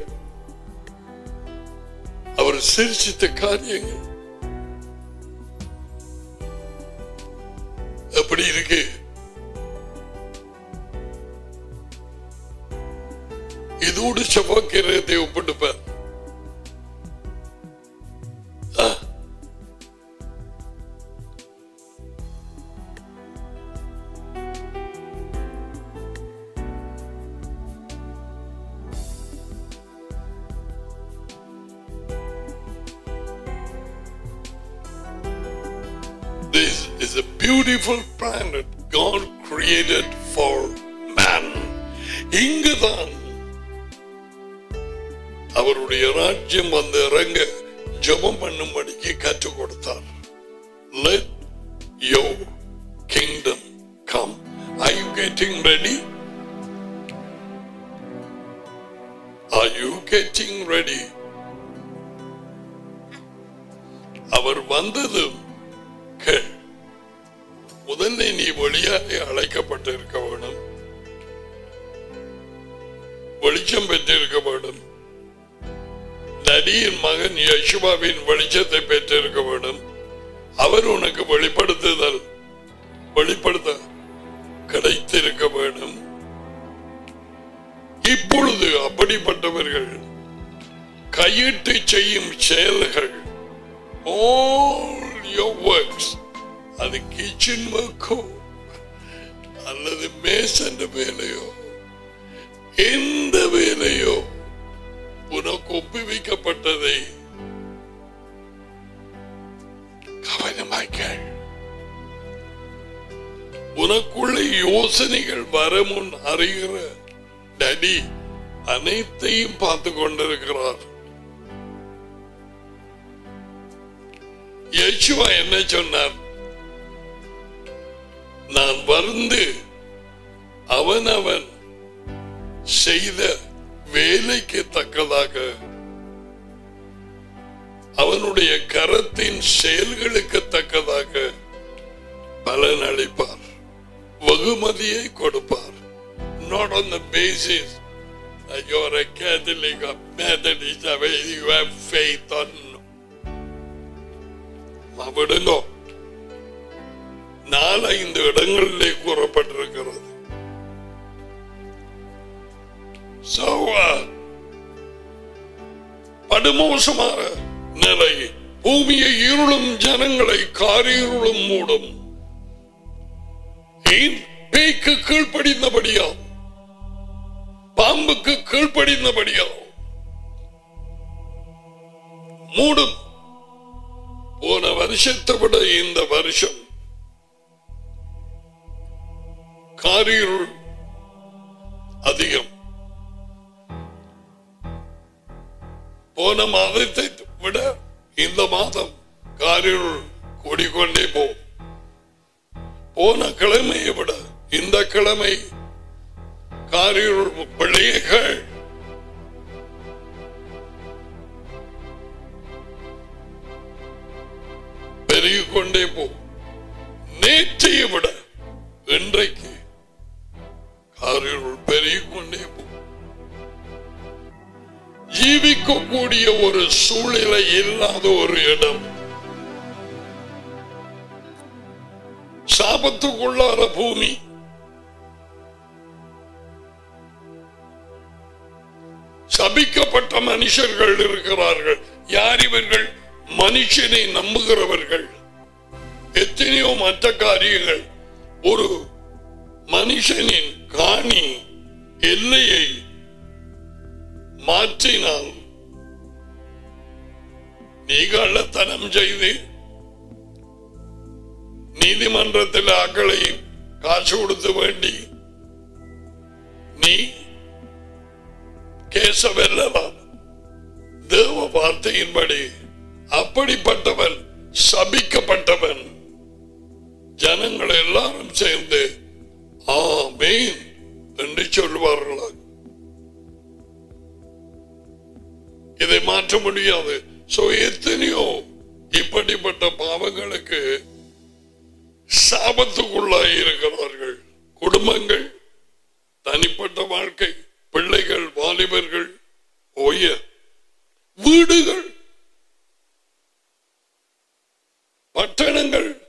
அவர் சிரிச்சித்த காரியங்கள் எப்படி இருக்கு இதோடு செவ்வாய்க்கிறதை ஒப்பிட்டுப்பார் ஆ. This is a beautiful planet God created for man. இங்குதான் அவருடைய ராஜ்யம் வந்து இறங்க ஜெபம் பண்ணும்படிக்கு கற்றுக் கொடுத்தார் Let your kingdom come. Are you getting ready? Are you getting ready? அவர் வந்ததும் கேள் முதல்ல நீ வெளியாக அழைக்கப்பட்டிருக்க வேண்டும் வெளிச்சம் பெற்றிருக்க வேண்டும் நடியின் மகன் யசுவாவின் வெளிச்சத்தை பெற்றிருக்க வேண்டும் அவர் உனக்கு வெளிப்படுத்துதல் வெளிப்படுத்த கிடைத்திருக்க வேண்டும் இப்பொழுது அப்படிப்பட்டவர்கள் கையிட்டு செய்யும் செயல்கள் all your works அது கிச்சன் ஒர்க்கோ அல்லது மேசன் வேலையோ எந்த வேலையோ உனக்கு ஒப்புவிக்கப்பட்டதை கவனமாய் கேள் உனக்குள்ள யோசனைகள் வர முன் அறிகிற டடி அனைத்தையும் பார்த்து கொண்டிருக்கிறார் யேசுவா என்ன சொன்னார் நான் வந்து அவனவன் செய்த வேலைக்கு தக்கதாக அவனுடைய கரத்தின் செயல்களுக்கு தக்கதாக பலன் அளிப்பார் வெகுமதியை கொடுப்பார் not on the basis that you're a Catholic or Methodist or whether you have faith or no. விடுங்கோ நாலைந்து இடங்களிலே கூறப்பட்டிருக்கிறது So, uh, படுமோசமான நிலை பூமியை இருளும் ஜனங்களை காரிருளும் மூடும் ஏன் பேய்க்கு கீழ்ப்படிந்தபடியா பாம்புக்கு கீழ்ப்படிந்தபடியா மூடும் போன வருஷத்தை விட இந்த வருஷம் காரிருள் அதிகம் போன மாதத்தை விட இந்த மாதம் காரிருள் கூடிக்கொண்டே போகும் போன கிழமையை விட இந்த கிழமை காரிருள் பிள்ளைகள் பெருகிக் கொண்டே போகும் நேற்றைய விட இன்றைக்கு காரிருள் பெருகிக் கொண்டே போகும் ஜீவிக்கக்கூடிய ஒரு சூழ்நிலை இல்லாத ஒரு இடம் சாபத்துக்குள்ளார பூமி சபிக்கப்பட்ட மனுஷர்கள் இருக்கிறார்கள் யார் இவர்கள் மனுஷனை நம்புகிறவர்கள் எத்தனையோ மற்ற காரியங்கள் ஒரு மனுஷனின் காணி எல்லையை மாற்றினால் நீ கள்ளத்தனம் செய்து நீதிமன்றத்தில் ஆக்களை காசு கொடுத்து வேண்டி நீ கேஸ் பேச வெல்லலாம் தேவ வார்த்தையின்படி அப்படிப்பட்டவன் சபிக்கப்பட்டவன் ஜனங்கள் எல்லாரும் சேர்ந்து ஆமேன் என்று சொல்லுவார்களா இதை மாற்ற முடியாது சோ எத்தனையோ இப்படிப்பட்ட பாவங்களுக்கு சாபத்துக்குள்ளாய் இருக்கிறார்கள் குடும்பங்கள் தனிப்பட்ட வாழ்க்கை பிள்ளைகள் வாலிபர்கள் ஓய வீடுகள் பட்டணங்கள்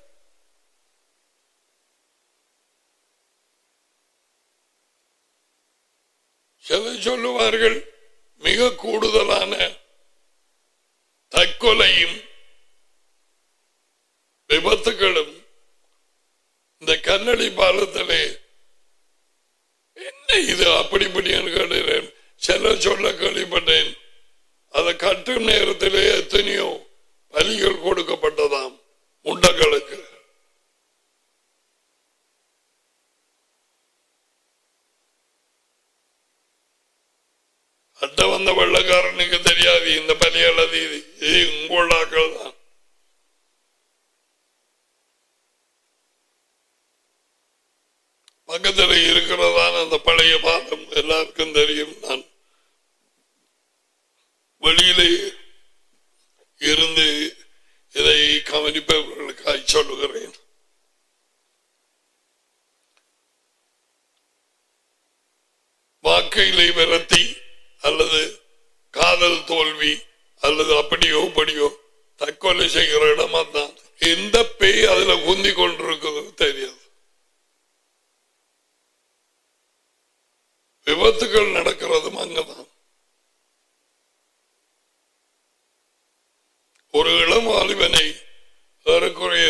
சில சொல்லுவார்கள் மிக கூடுதலான தற்கொலையும் விபத்துகளும் இந்த கண்ணடி பாலத்திலே என்ன இது அப்படி இப்படின்னு கேட்டேன் சில சொல்ல கேள்விப்பட்டேன் அதை கட்டும் நேரத்திலே எத்தனையோ பலிகள் கொடுக்கப்பட்டதாம் முண்டங்களுக்கு அட்ட வந்த வெள்ளக்காரனுக்கு தெரியாது இந்த பலிகள் அது இது இது உங்களாக்கள் தான் பக்கத்தில் இருக்கிறதான அந்த பழைய பாலம் எல்லாருக்கும் தெரியும் நான் வெளியிலே இருந்து இதை கவனிப்பவர்களுக்காக சொல்லுகிறேன் வாக்கையிலே விரத்தி அல்லது காதல் தோல்வி அல்லது அப்படியோ படியோ தற்கொலை செய்கிற இடமா தான் எந்த பேய் அதுல குந்தி கொண்டிருக்குதோ தெரியாது விபத்துகள் நடக்கிறதும் அங்கதான் ஒரு இளம் வாலிபனை ஏறக்குறைய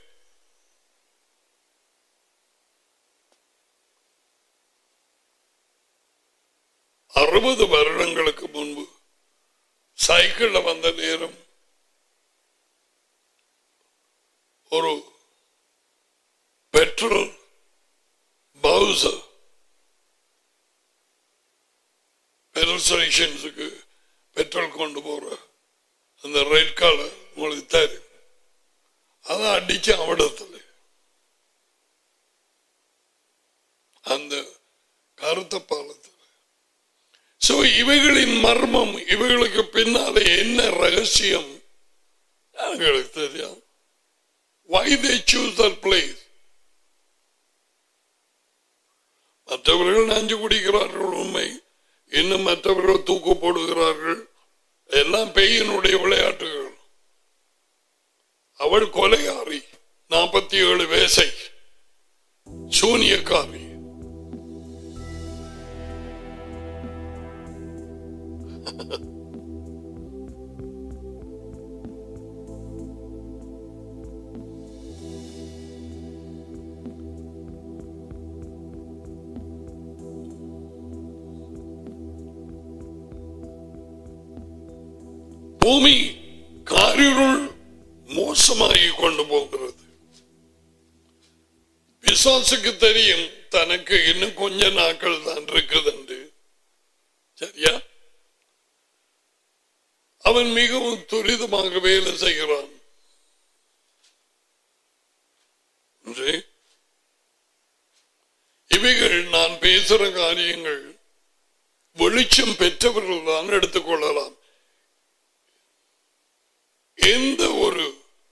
அறுபது வருடங்களுக்கு முன்பு சைக்கிள்ல வந்த நேரம் ஒரு பெட்ரோல் பவுசர் பெட்ரோல் ஸ்டேஷன்ஸுக்கு பெட்ரோல் கொண்டு போற அந்த ரெட் கலர் உங்களுக்கு தெரியும் அதை அடிச்சு அவடத்துல அந்த கருத்த பாலத்தில் சோ இவைகளின் மர்மம் இவைகளுக்கு பின்னாலே என்ன ரகசியம் எங்களுக்கு தெரியாது why they choose that place மற்றவர்கள் நஞ்சு குடிக்கிறார்கள் உண்மை இன்னும் மற்றவர்கள் தூக்கு போடுகிறார்கள் எல்லாம் பெய்யினுடைய விளையாட்டுகள் அவள் கொலையாரி நாற்பத்தி ஏழு வேசை சூனியக்காரி பூமி காரிருள் மோசமாகி கொண்டு போகிறது பிசாசுக்கு தெரியும் தனக்கு இன்னும் கொஞ்ச நாட்கள் தான் இருக்குது என்று சரியா அவன் மிகவும் துரிதமாக வேலை செய்கிறான் ஒன்று, இவைகள் நான் பேசுற காரியங்கள் வெளிச்சம் பெற்றவர்கள் தான் எடுத்துக்கொள்ளலாம் எந்த ஒரு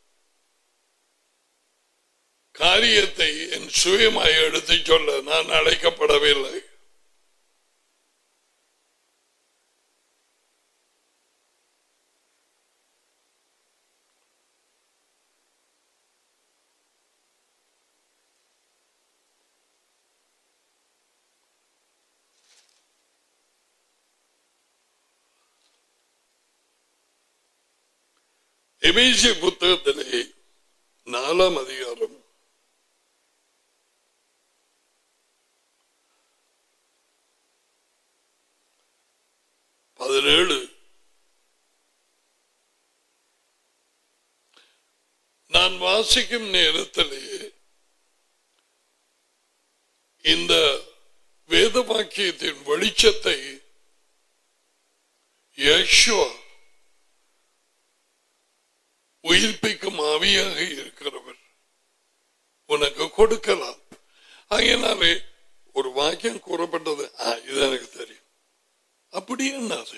காரியத்தை என் சுயமாய் எடுத்துச் சொல்ல நான் அழைக்கப்படவில்லை எபேசிய புத்தகத்திலே நாலாம் அதிகாரம் பதினேழு நான் வாசிக்கும் நேரத்திலேயே இந்த வேத வாக்கியத்தின் வெளிச்சத்தை யக்ஷுவா உயிர்ப்பிக்கும் ஆவியாக இருக்கிறவர் உனக்கு கொடுக்கலாம் ஆகையினாலே ஒரு வாக்கியம் கூறப்பட்டது ஆ, இது எனக்கு தெரியும் அப்படி என்னது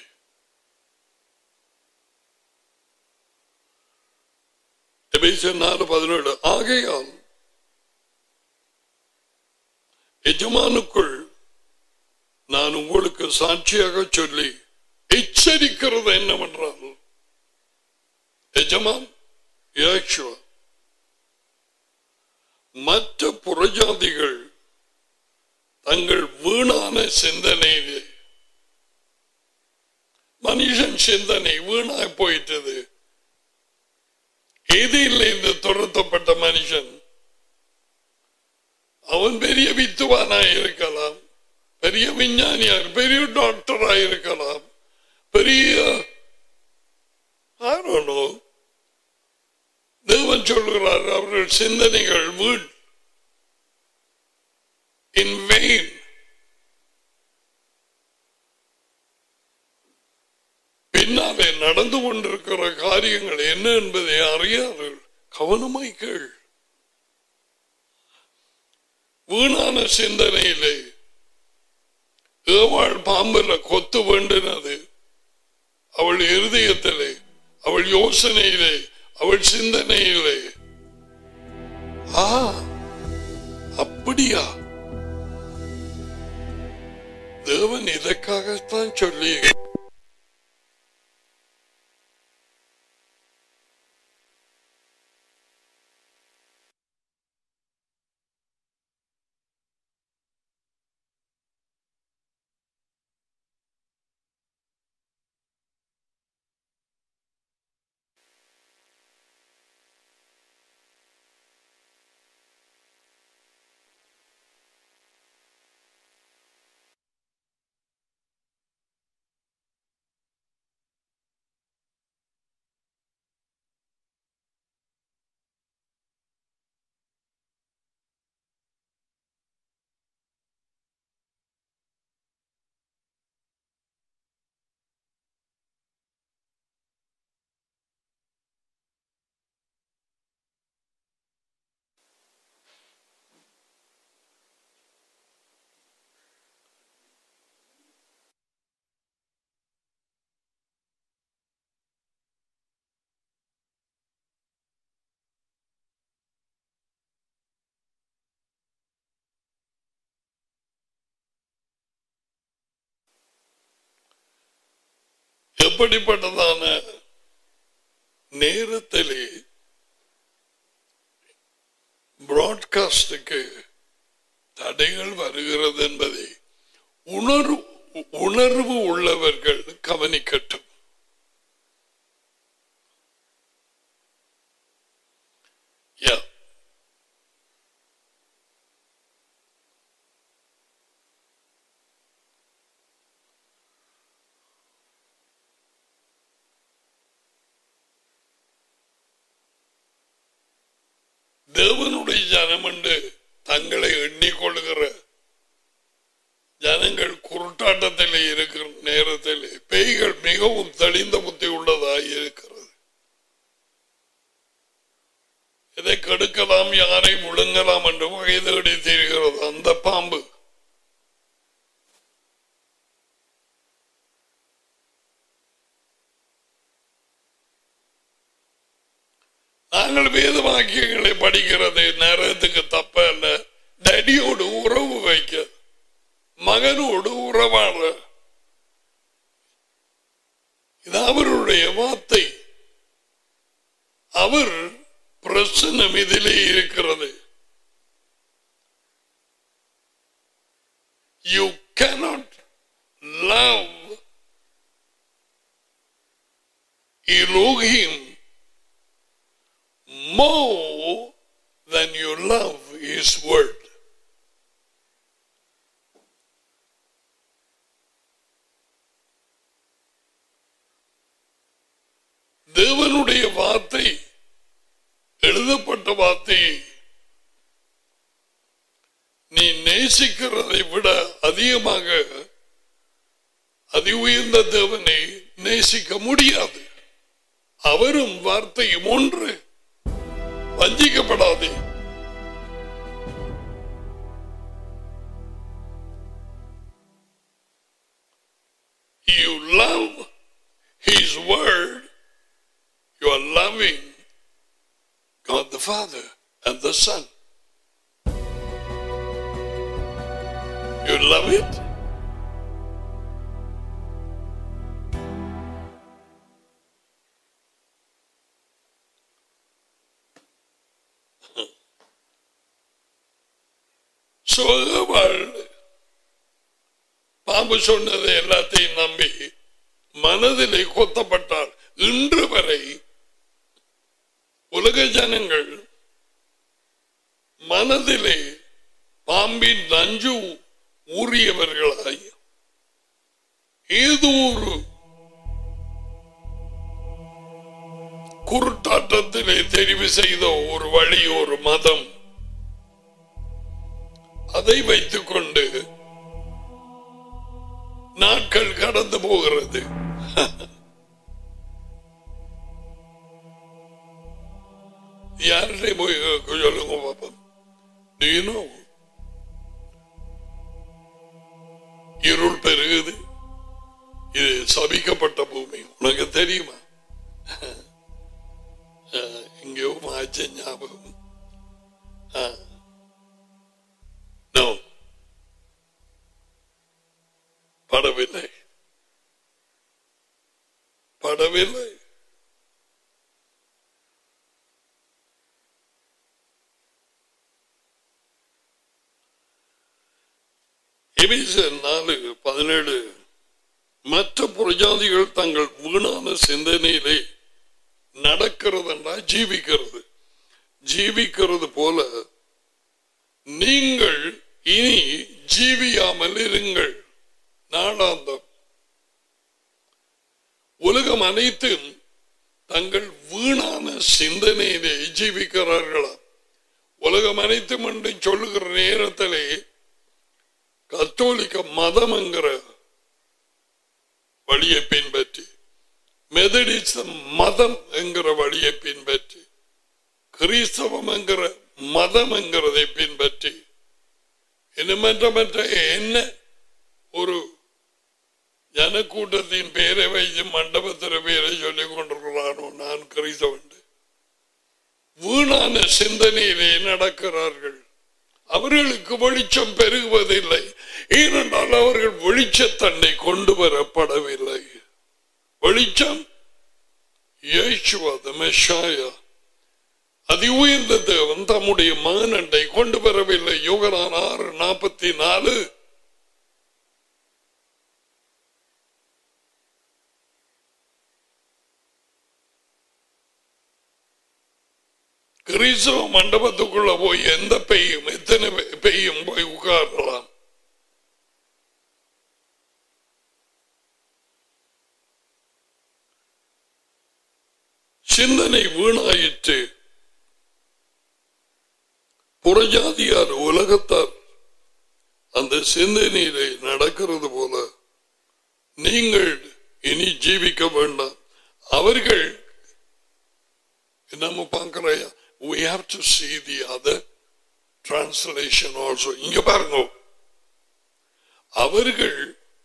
எபேசியர் நாலு பதினேழு ஆகையால் எஜமானுக்குள் நான் உங்களுக்கு சாட்சியாக சொல்லி எச்சரிக்கிறது என்னவென்றால் எஜமான் யாக்ஷுவா மற்ற புறஜாதிகள் தங்கள் வீணான சிந்தனையிலே மனுஷன் சிந்தனை வீணாய் போயிட்டது எதில் இந்த துரத்தப்பட்ட மனுஷன் அவன் பெரிய வித்துவானாய் இருக்கலாம் பெரிய விஞ்ஞானியா பெரிய டாக்டரா இருக்கலாம் பெரிய I don't know. தேவன் சொல்கிறார் அவர்கள் சிந்தனைகள் வீண் in vain பின்னாலே நடந்து கொண்டிருக்கிற காரியங்கள் என்ன என்பதை அறியாது கவனமாய் கேள் வீணான சிந்தனையிலே ஏவாள் பாம்புல கொத்து வேண்டினது அவள் இருதயத்திலே அவள் யோசனையிலே அவள் சிந்தனையிலே ஆ அப்படியா தேவன் இதற்காகத்தான் சொல்லி எப்படிப்பட்டதான நேரத்திலே பிராட்காஸ்டுக்கு தடைகள் வருகிறது என்பதை உணர்வு உணர்வு உள்ளவர்கள் கவனிக்கட்டும் Yeah. தேவனுடைய ஜனம் என்று தங்களை எண்ணிக்கொள்கிற ஜனங்கள் குருட்டாட்டத்தில் இருக்கிற நேரத்தில் பேய்கள் மிகவும் தெளிந்த புத்தி உள்ளதாய் இருக்கிறது இதை கெடுக்கலாம் யாரை முழுங்கலாம் என்று வகை தேடி தீர்கிறது அந்த பாம்பு நாங்கள் வேத வாக்கியங்களை படிக்கிறது நேரத்துக்கு தப்ப அல்ல டடியோடு உறவு வைக்க மகனோடு உறவாட இது அவருடைய வார்த்தை அவர் பிரசன்னம் இதிலே இருக்கிறது you cannot love Elohim more than you love His Word. தேவனுடைய வார்த்தை எழுதப்பட்ட வார்த்தையை நீ நேசிக்கிறதை விட அதிகமாக அதி உயர்ந்த தேவனை நேசிக்க முடியாது அவரும் வார்த்தையும் ஒன்று வஞ்சிக்கப்படாதே You love His Word, you are loving God the Father and the Son. You love it? சோகவாள் பாம்பு சொன்னதை எல்லாத்தையும் நம்பி மனதிலே கொத்தப்பட்டார் இன்று வரை உலக ஜனங்கள் மனதிலே பாம்பின் நஞ்சு ஊறியவர்களாய் ஏதோ ஒரு குருட்டாட்டத்திலே தெரிவு செய்த ஒரு வழி ஒரு மதம் அதை வைத்துக் கொண்டு நாட்கள் கடந்து போகிறது யார்கிட்ட போய் சொல்லுங்க பாப்போம் Do you know? இருள் பெருகுது இது சபிக்கப்பட்ட பூமி உனக்கு தெரியுமா அஹ், எங்கேயோ மாச்ச ஞாபகம் அஹ். No. படவில்லை படவில்லை எபிசர் நாலு பதினேழு மற்ற புரஜாதிகள் தங்கள் வீணான சிந்தனையிலே நடக்கிறதுனா ஜீவிக்கிறது ஜீவிக்கிறது போல நீங்கள் இனி ஜீவியாமல் இருங்கள் நாளாந்தம் உலகம் அனைத்தும் தங்கள் வீணான சிந்தனையிலே ஜீவிக்கிறார்களா உலகம் அனைத்தும் என்று சொல்லுகிற நேரத்திலே கத்தோலிக்க மதம் என்கிற வழியை பின்பற்றி மெதடிச மதம் என்கிற வழியை பின்பற்றி கிறிஸ்தவம் என்கிற மதம் என்கிறதை பின்பற்றி இன்னும் மற்ற மற்ற என்ன ஒரு ஜனக்கூட்டத்தின் பெயரை வைத்து மண்டபத்திர பெயரை சொல்லிக் கொண்டிருக்கிறானோ நான் கிறிஸ்தவன் வீணான சிந்தனையிலே நடக்கிறார்கள் அவர்களுக்கு வெளிச்சம் பெருகுவதில்லை ஏனென்றால் அவர்கள் வெளிச்சத்தன்னை கொண்டு வரப்படவில்லை வெளிச்சம் இயேசுவது மெஷாயா அதி உயர்ந்த தேவன் தம்முடைய மகனண்டை கொண்டு வரவில்லை யோகனான் ஆறு நாற்பத்தி நாலு கிறிஸ்தவ மண்டபத்துக்குள்ள போய் எந்த பெய்யும் எத்தனை பெ- பெய்யும் போய் உட்காரலாம் சிந்தனை வீணாயிற்று புறஜாதியார் உலகத்தார் அந்த சிந்தனையிலே நடக்கிறது போல நீங்கள் இனி ஜீவிக்க வேண்டாம் அவர்கள் நம்ம பார்க்கிறோம் we have to see the other translation also இங்க பாருங்க அவர்கள்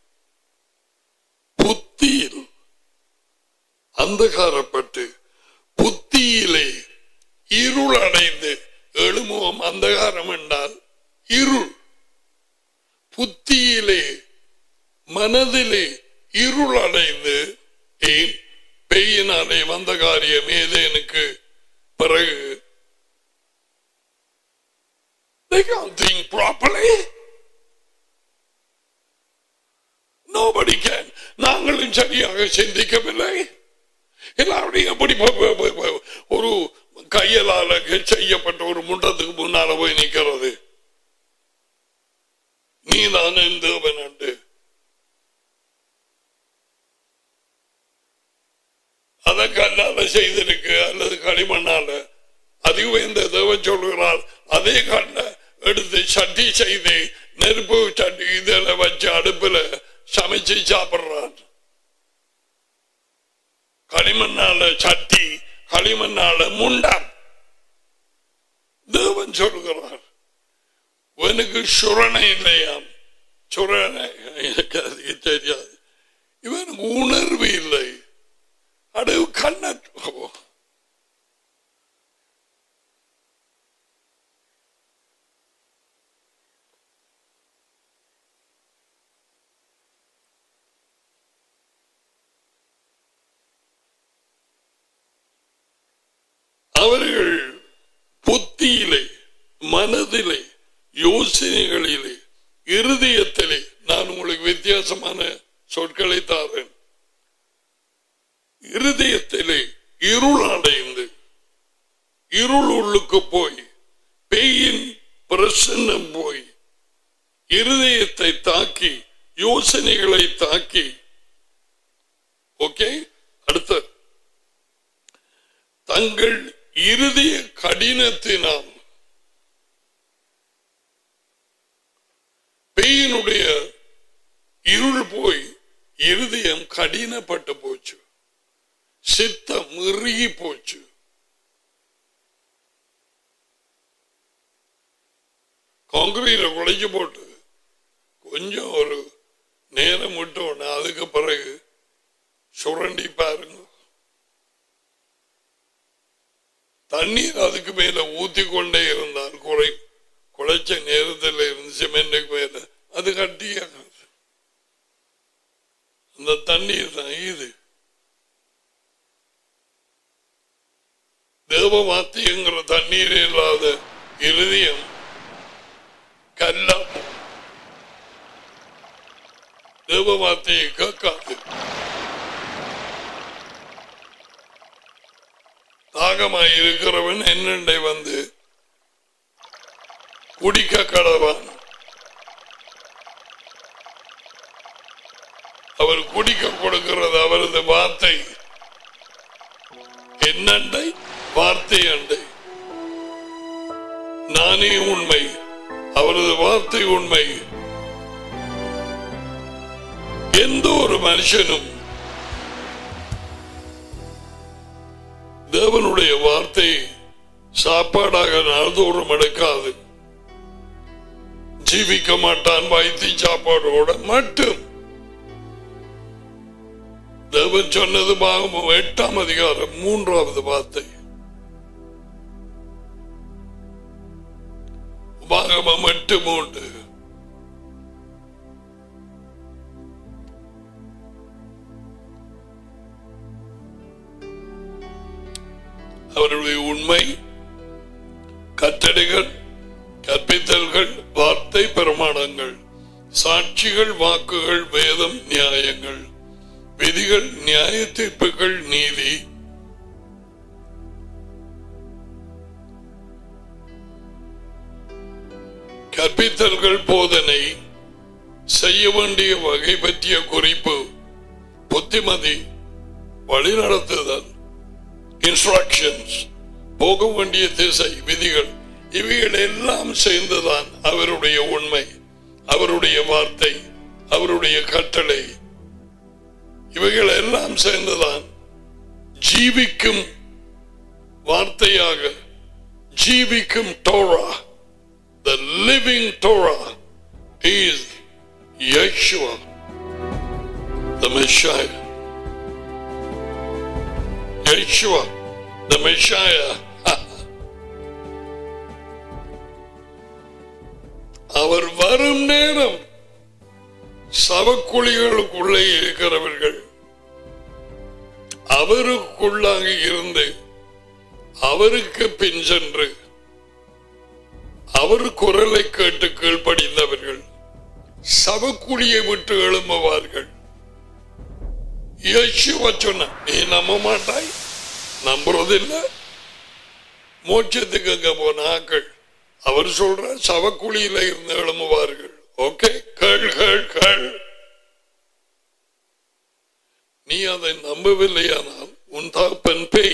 புத்தியில் அந்தகாரப்பட்டு புத்தியிலே இருள் அடைந்து எழுமுகம் அந்தகாரம் என்றால் இருள் புத்தியிலே மனதிலே இருள் அடைந்து ஏன் பெய்யினாலே வந்த காரியம் ஏதேனுக்கு பிறகு They can't think properly. Nobody can. நாங்களும் சரியாக சிந்திக்கவில்லை எல்லாருடைய எப்படி ப- ப- ப- ப- ஒரு கையலால செய்யப்பட்ட ஒரு முண்டத்துக்கு முன்னால போய் நிக்கிறது நீதான் என் தேவன் என்று அதை கல்லால செய்திருக்கு அல்லது களிமண்ணால அதுவும் இந்த தேவன் சொல்கிறார் அதே கல்ல எடுத்து சட்டி செய்து நெருப்பு சட்டி இதில் வச்சு அடுப்புல சமைச்சு சாப்பிடுறான் களிமண்ணால முண்டான் தேவன் சொல்கிறார் இவனுக்கு சுரணை இல்லையாம் சுரணை எனக்கு அது தெரியாது இவனுக்கு உணர்வு இல்லை அடவு கண்ண அவர்கள் புத்தியிலே மனதிலே யோசனைகளிலே இருதயத்திலே நான் உங்களுக்கு வித்தியாசமான சொற்களை தாரேன் இருதயத்திலே இருள் அடைந்து இருள் உள்ளுக்கு போய் பெயின் பிரசன்னம் போய் இருதயத்தை தாக்கி யோசனைகளை தாக்கி ஓகே அடுத்த தங்கள் இருதய கடினத்தினால் பெயினுடைய இருள் போய் இருதயம் கடினப்பட்டு போச்சு சித்தம் இறுகி போச்சு காங்கிரீட்ல குழைச்சு போட்டு கொஞ்சம் ஒரு நேரம் விட்டோன்னு அதுக்கு பிறகு சுரண்டி பாருங்க தண்ணீர் அதுக்கு மேல ஊத்தி கொண்டே இருந்தால் குறை குழைச்ச நேரத்தில் இருந்து சிமெண்ட்டுக்கு மேல அது கட்டியாகாது அந்த தண்ணீர் தான் இது தேவ வாத்தியங்கிற தண்ணீர் இல்லாத இருதயம் கல்லா தேவ வார்த்தையை கேட்காது தாகமாய் இருக்கிறவன் என்னண்டை வந்து குடிக்க கடவான் அவர் குடிக்க கொடுக்கிறது அவரது வார்த்தை என்னண்டை வார்த்தை அண்டை நானே உண்மை அவரது வார்த்தை உண்மை எந்த ஒரு மனுஷனும் தேவனுடைய வார்த்தை சாப்பாடாக நாள்தோறும் எடுக்காது ஜீவிக்க மாட்டான் வைத்தி சாப்பாடோட மட்டும் தேவன் சொன்னது பாகமும் எட்டாம் அதிகாரம் மூன்றாவது வார்த்தை பாகமம் எட்டு மூன்று அவருடைய உண்மை கட்டளைகள் கற்பித்தல்கள் வார்த்தை பிரமாணங்கள் சாட்சிகள் வாக்குகள் வேதம் நியாயங்கள் விதிகள் நியாய தீர்ப்புகள் நீதி கற்பித்தல்கள் போதனை செய்ய வேண்டிய வகை பற்றிய குறிப்பு புத்திமதி வழிநடத்துதல் இன்ஸ்ட்ரக்ஷன்ஸ் போக வேண்டிய திசை விதிகள் இவைகள் எல்லாம் சேர்ந்துதான் அவருடைய உண்மை அவருடைய வார்த்தை அவருடைய கட்டளை இவைகள் எல்லாம் சேர்ந்துதான் ஜீவிக்கும் வார்த்தையாக ஜீவிக்கும் Torah the living Torah is Yeshua the Messiah Yeshua the Messiah அவர் வரும் நேரம் சவக்குழிகளுக்குள்ளே இருக்கிறவர்கள் அவருக்குள்ளாக இருந்து அவருக்கு பின் சென்று அவர் குரலை கேட்டு கீழ்ப்படிந்தவர்கள் சவக்குழியை விட்டு எழும்புவார்கள் இயேசுவ சொன்ன நீ நம்ப மாட்டாய் நம்புறதில்லை மோட்சத்துக்கு அங்க போன ஆக்கள் அவர் சொல்ற சவக்குழியில இருந்து எழும்புவார்கள் ஓகே கேள் கேள் கேள் நீ அதை நம்பவில்லையானால் உன் தகப்பன் பேய்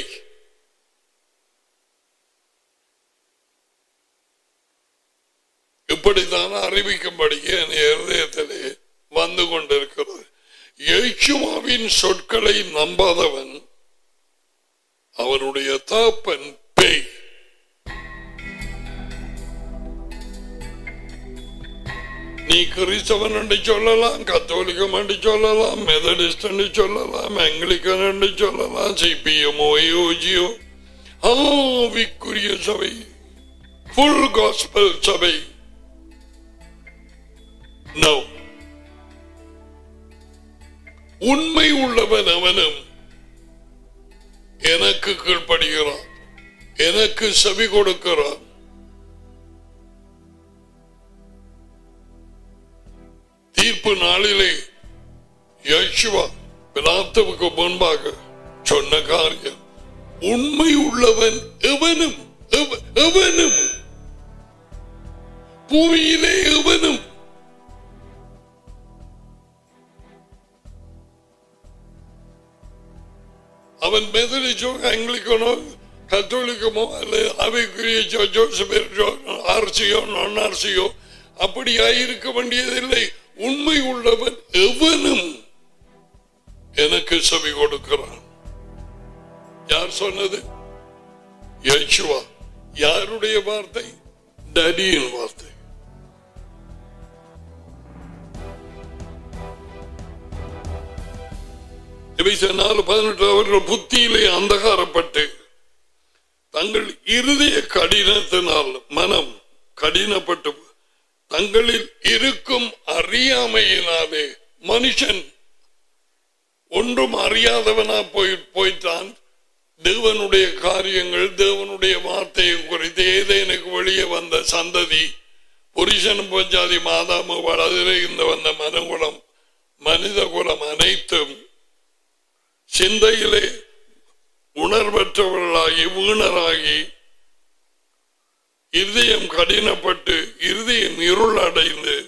இப்படித்தான் அறிவிக்கும்படி என் இருதயத்திலே வந்து கொண்டிருக்கிறது இயேசுவாவின் சொற்களை நம்பாதவன் அவனுடைய தாப்பன் பேய் நீ கிறிஸ்தவன் என்று சொல்லலாம் கத்தோலிக்கம் என்று சொல்லலாம் மெதடிஸ்ட் என்று சொல்லலாம் ஆங்கிலிக்கன் என்று சொல்லலாம் சிபிஎம்ஓ யோஜியோ ஆவிக்குரிய சபை ஃபுல் காஸ்பல் சபை நோ உண்மை உள்ளவன் அவனும் எனக்கு கீழ்ப்படுகிறான் எனக்கு செவி கொடுக்கிறான் தீர்ப்பு நாளிலே யேசுவா பிலாத்துவுக்கு முன்பாக சொன்ன காரியம் உண்மை உள்ளவன் எவனும் எவ- எவனும் பூமியிலே எவனும் அவன் மெதலிச்சோ ஆங்கிலிக்கனோ கத்தோலிக்கமோ அல்ல அவைக்குரிய ஜோசபோ ஆர்சியோ நான் ஆர்சியோ அப்படியா இருக்க வேண்டியதில்லை உண்மை உள்ளவன் எவனும் எனக்கு செவி கொடுக்கிறான் யார் சொன்னது யேசுவா யாருடைய வார்த்தை டடியின் வார்த்தை எபேசியர் நாலு பதினெட்டு அவர்கள் புத்தியிலே அந்தகாரப்பட்டு தங்கள் இருதய கடினத்தினால் மனம் கடினப்பட்டு தங்களில் இருக்கும் அறியாமையினாலே மனுஷன் ஒன்றும் அறியாதவனா போய் போய்த்தான் தேவனுடைய காரியங்கள் தேவனுடைய வார்த்தையை குறித்து ஏதேனுக்கு வெளியே வந்த சந்ததி புருஷனும் பஞ்சாதி மாதாம வளர்ந்து இந்த வந்த மனுகுலம் மனித குலம் அனைத்தும் சிந்தையிலே உணர்வற்றவர்களாகி வீணராகி இருதயம் கடினப்பட்டு இருதயம் இருள் அடைந்து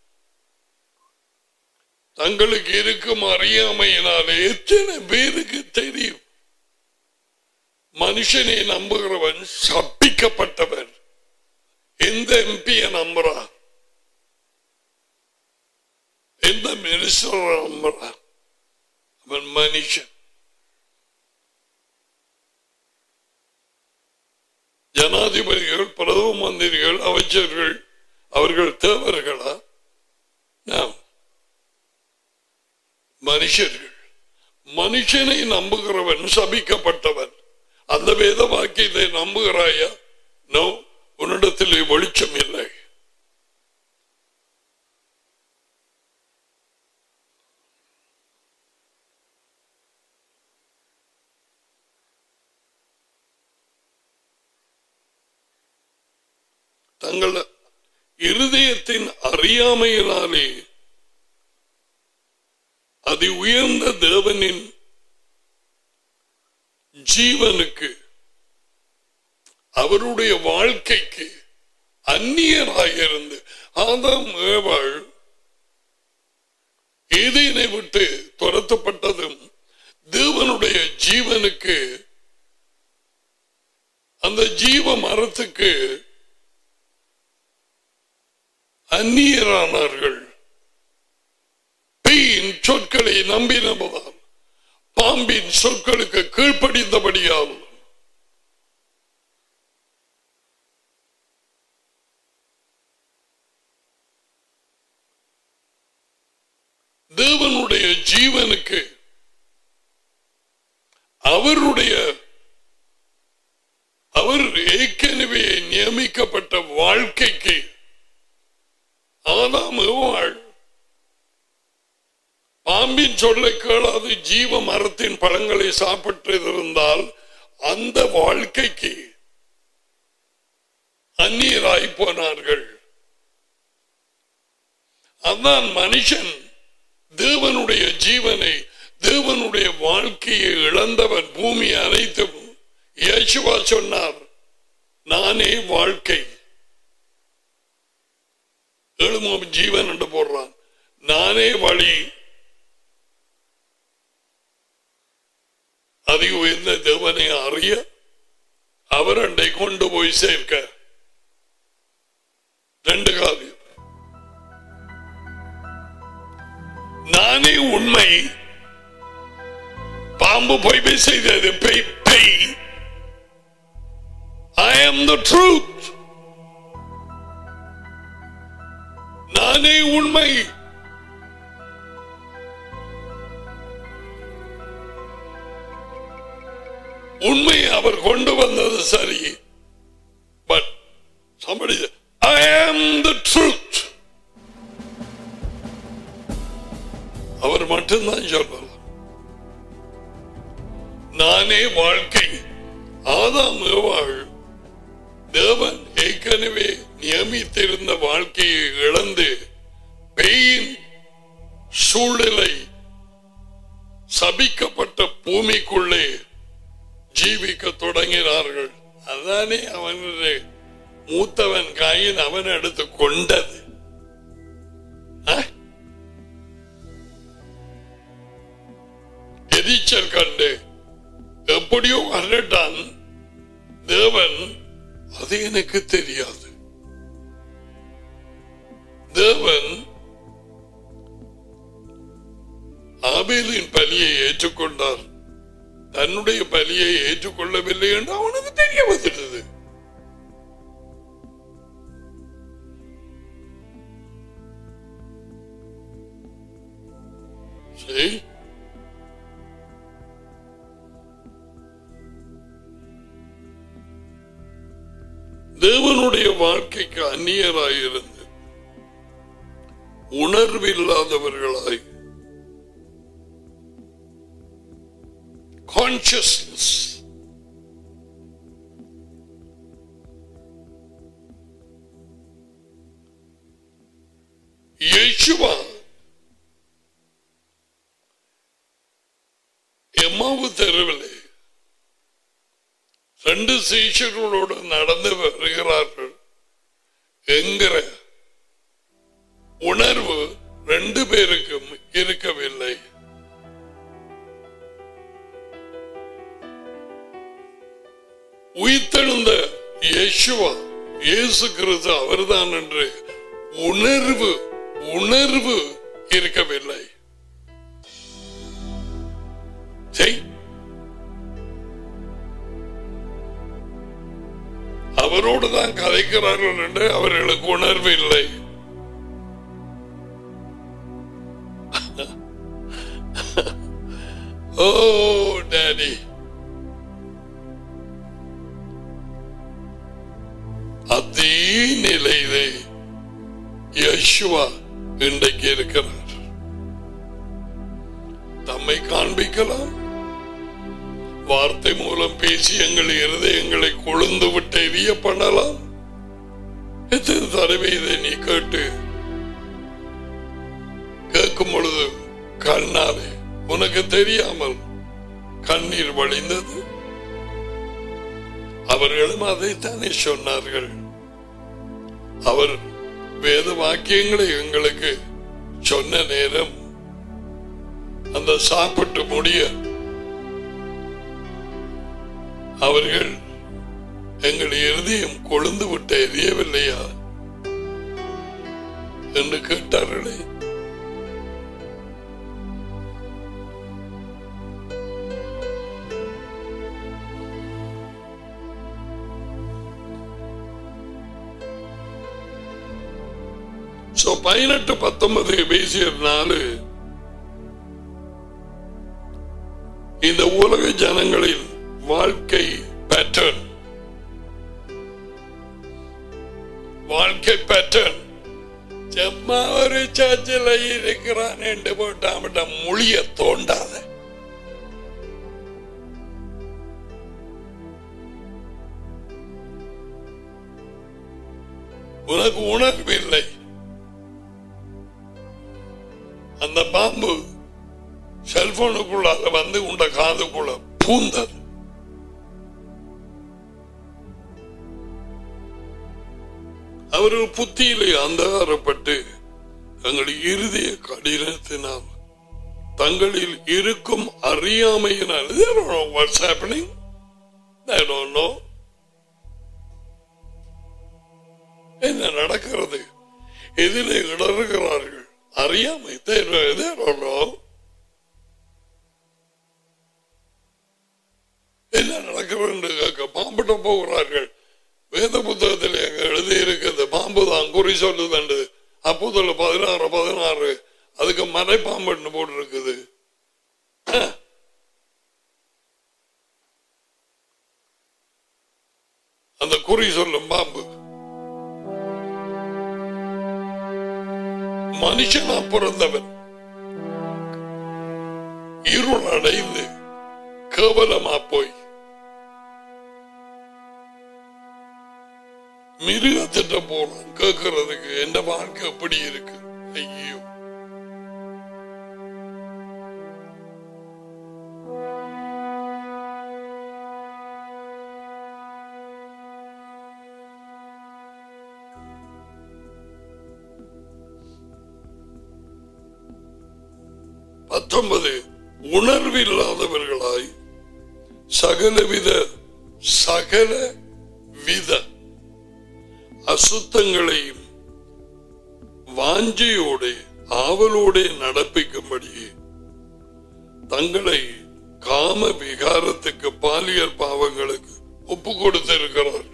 தங்களுக்கு இருக்கும் அறியாமையினாலே எத்தனை பேருக்கு தெரியும் மனுஷனை நம்புகிறவன் சப்பிக்கப்பட்டவன் எந்த எம்பிய நம்புறான் எந்த மினிஸ்டர் நம்புறான் அவன் மனுஷன் ஜனாதிபதிகள் பிரதம மந்திரிகள் அமைச்சர்கள் அவர்கள் தேவர்களா நாம் மனுஷர்கள் மனுஷனை நம்புகிறவன் சபிக்கப்பட்டவன் அந்த வேத வாக்கியத்தை நம்புகிறாயா நோ உன்னிடத்திலே வெளிச்சம் இல்லை தங்கள் இருதயத்தின் அறியாமையினாலே அதி உயர்ந்த தேவனின் ஜீவனுக்கு அவருடைய வாழ்க்கைக்கு அந்நியராயிருந்து ஆதாம் ஏவாள் ஏதேனை விட்டு துரத்தப்பட்டதும் தேவனுடைய ஜீவனுக்கு அந்த ஜீவ மரத்துக்கு அந்நியரானார்கள் பேயின் சொற்களை நம்பினபதால் பாம்பின் சொற்களுக்கு கீழ்ப்படிந்தபடியால் தேவனுடைய ஜீவனுக்கு அவருடைய அவர் ஏற்கனவே நியமிக்கப்பட்ட வாழ்க்கைக்கு ஆதாம் ஏவாள் பாம்பின் சொல்லை கேளாது ஜீவ மரத்தின் பழங்களை சாப்பிட்டிருந்தால் அந்த வாழ்க்கைக்கு அந்நியராய் போனார்கள் அதான் மனுஷன் தேவனுடைய ஜீவனை தேவனுடைய வாழ்க்கையை இழந்தவன் பூமி அனைத்தும் இயேசுவா சொன்னார் நானே வாழ்க்கை எழுமம் ஜீவன் என்று போடுறான் நானே வழி அதி உயர்ந்த தேவனை அறிய அவர் அண்டை கொண்டு போய் சேர்க்க ரெண்டு காரியம் நானே உண்மை பாம்பு பொய்மை செய்தது பெய் பெய் am the truth நானே உண்மை உண்மை அவர் கொண்டு வந்தது சரி but somebody said, I am the truth அவர் மட்டும்தான் சொல்லலாம் நானே வாழ்க்கை ஆதாம் ஏவாள் தேவன் ஏற்கனவே நியமித்திருந்த வாழ்க்கையை இழந்து பெயின் சூழ்நிலை சபிக்கப்பட்ட பூமிக்குள்ளே ஜீவிக்க தொடங்கினார்கள் அதானே அவனுடைய மூத்தவன் காயின் அவன் எடுத்து கொண்டது ஆ? எரிச்சல் கண்டு எப்படியோ வரட்டான் தேவன் அது எனக்கு தெரியாது தேவன் ஆபேலின் பலியை ஏற்றுக்கொண்டார் தன்னுடைய பலியை ஏற்றுக்கொள்ளவில்லை என்று அவனுக்கு தெரிய வந்துட்டது சரி தேவனுடைய வாழ்க்கைக்கு அந்நியராயிருந்து உணர்வில்லாதவர்களாய் கான்சியஸ்னஸ் யேசுவா எம்மாவு தெருவிலே ரெண்டு சீஷர்களோடு நடந்து வருகிறார்கள் என்கிற உணர்வு ரெண்டு பேருக்கும் இருக்கவில்லை உயிர்த்தெழுந்த இயேசுவா இயேசு கிறிஸ்து அவர்தான் என்று உணர்வு உணர்வு இருக்கவில்லை செய் அவரோடு தான் கதைக்கிறார்கள் என்று அவர்களுக்கு உணர்வு இல்லை ஓ டேடி அதே நிலையிலே யேசுவா இன்றைக்கு இருக்கிறார் தம்மை காண்பிக்கலாம் வார்த்தை மூலம் பேசி எங்கள் இருதயங்களை கொழுந்து விட்டு எரிய பண்ணலாம் எத்தனை தடவை இதை நீ கேட்டு கேட்கும் பொழுது கண்ணாலே உனக்கு தெரியாமல் கண்ணீர் வழிந்தது அவர்களும் அதைத்தானே சொன்னார்கள் அவர் வேத வாக்கியங்களை எங்களுக்கு சொன்ன நேரம் அந்த சாப்பிட்டு முடிய அவர்கள் எங்கள் இருதயம் கொழுந்து விட்டு எரியவில்லையா என்று கேட்டார்களே சோ பதினெட்டு பத்தொன்பது பேசியர் நாலு இந்த உலக ஜனங்களின் வாழ்க்கை பேட்டர்ன் வாழ்க்கை பேட்டர்ன் சும்மா ஒரு சர்ச்சில் இருக்கிறான் என்று போட்டாமட்ட மொழிய தோண்டாத உனக்கு உணர்வு இல்லை அந்த பாம்பு செல்போனுக்குள்ளால வந்து உண்ட காதுக்குள்ள பூந்தது அவர்கள் புத்தியிலே அந்தகாரப்பட்டு தங்கள் இறுதிய கடினத்தினால் தங்களில் இருக்கும் அறியாமையினால் They don't know what's happening. They don't know. என்ன நடக்கிறது எதிலே இடறுகிறார்கள் அறியாமை They don't- they don't know. என்ன நடக்கிறது என்று கேட்க பாம்பிட்ட போகிறார்கள் வேத புத்தகத்தில் எங்க எழுதி இருக்குது பாம்பு தான் குறி சொல்லுதண்டு அப்போதுல பதினாறு பதினாறு அதுக்கு மறைப்பாம்புன்னு போட்டு இருக்குது அந்த குறி சொல்லும் பாம்பு மனுஷனா பிறந்தவன் இருள் அடைந்து கேவலமா போய் மிருகத்திட்ட போறான் கேட்கறதுக்கு எந்த வாழ்க்கை எப்படி இருக்கு ஐயோ பத்தொன்பது உணர்வில்லாதவர்களாய் சகலவித சகல வித அசுத்தங்களையும் வாஞ்சையோடு ஆவலோடு நடப்பிக்கும்படி தங்களை காம விகாரத்துக்கு பாலியல் பாவங்களுக்கு ஒப்பு கொடுத்திருக்கிறார்கள்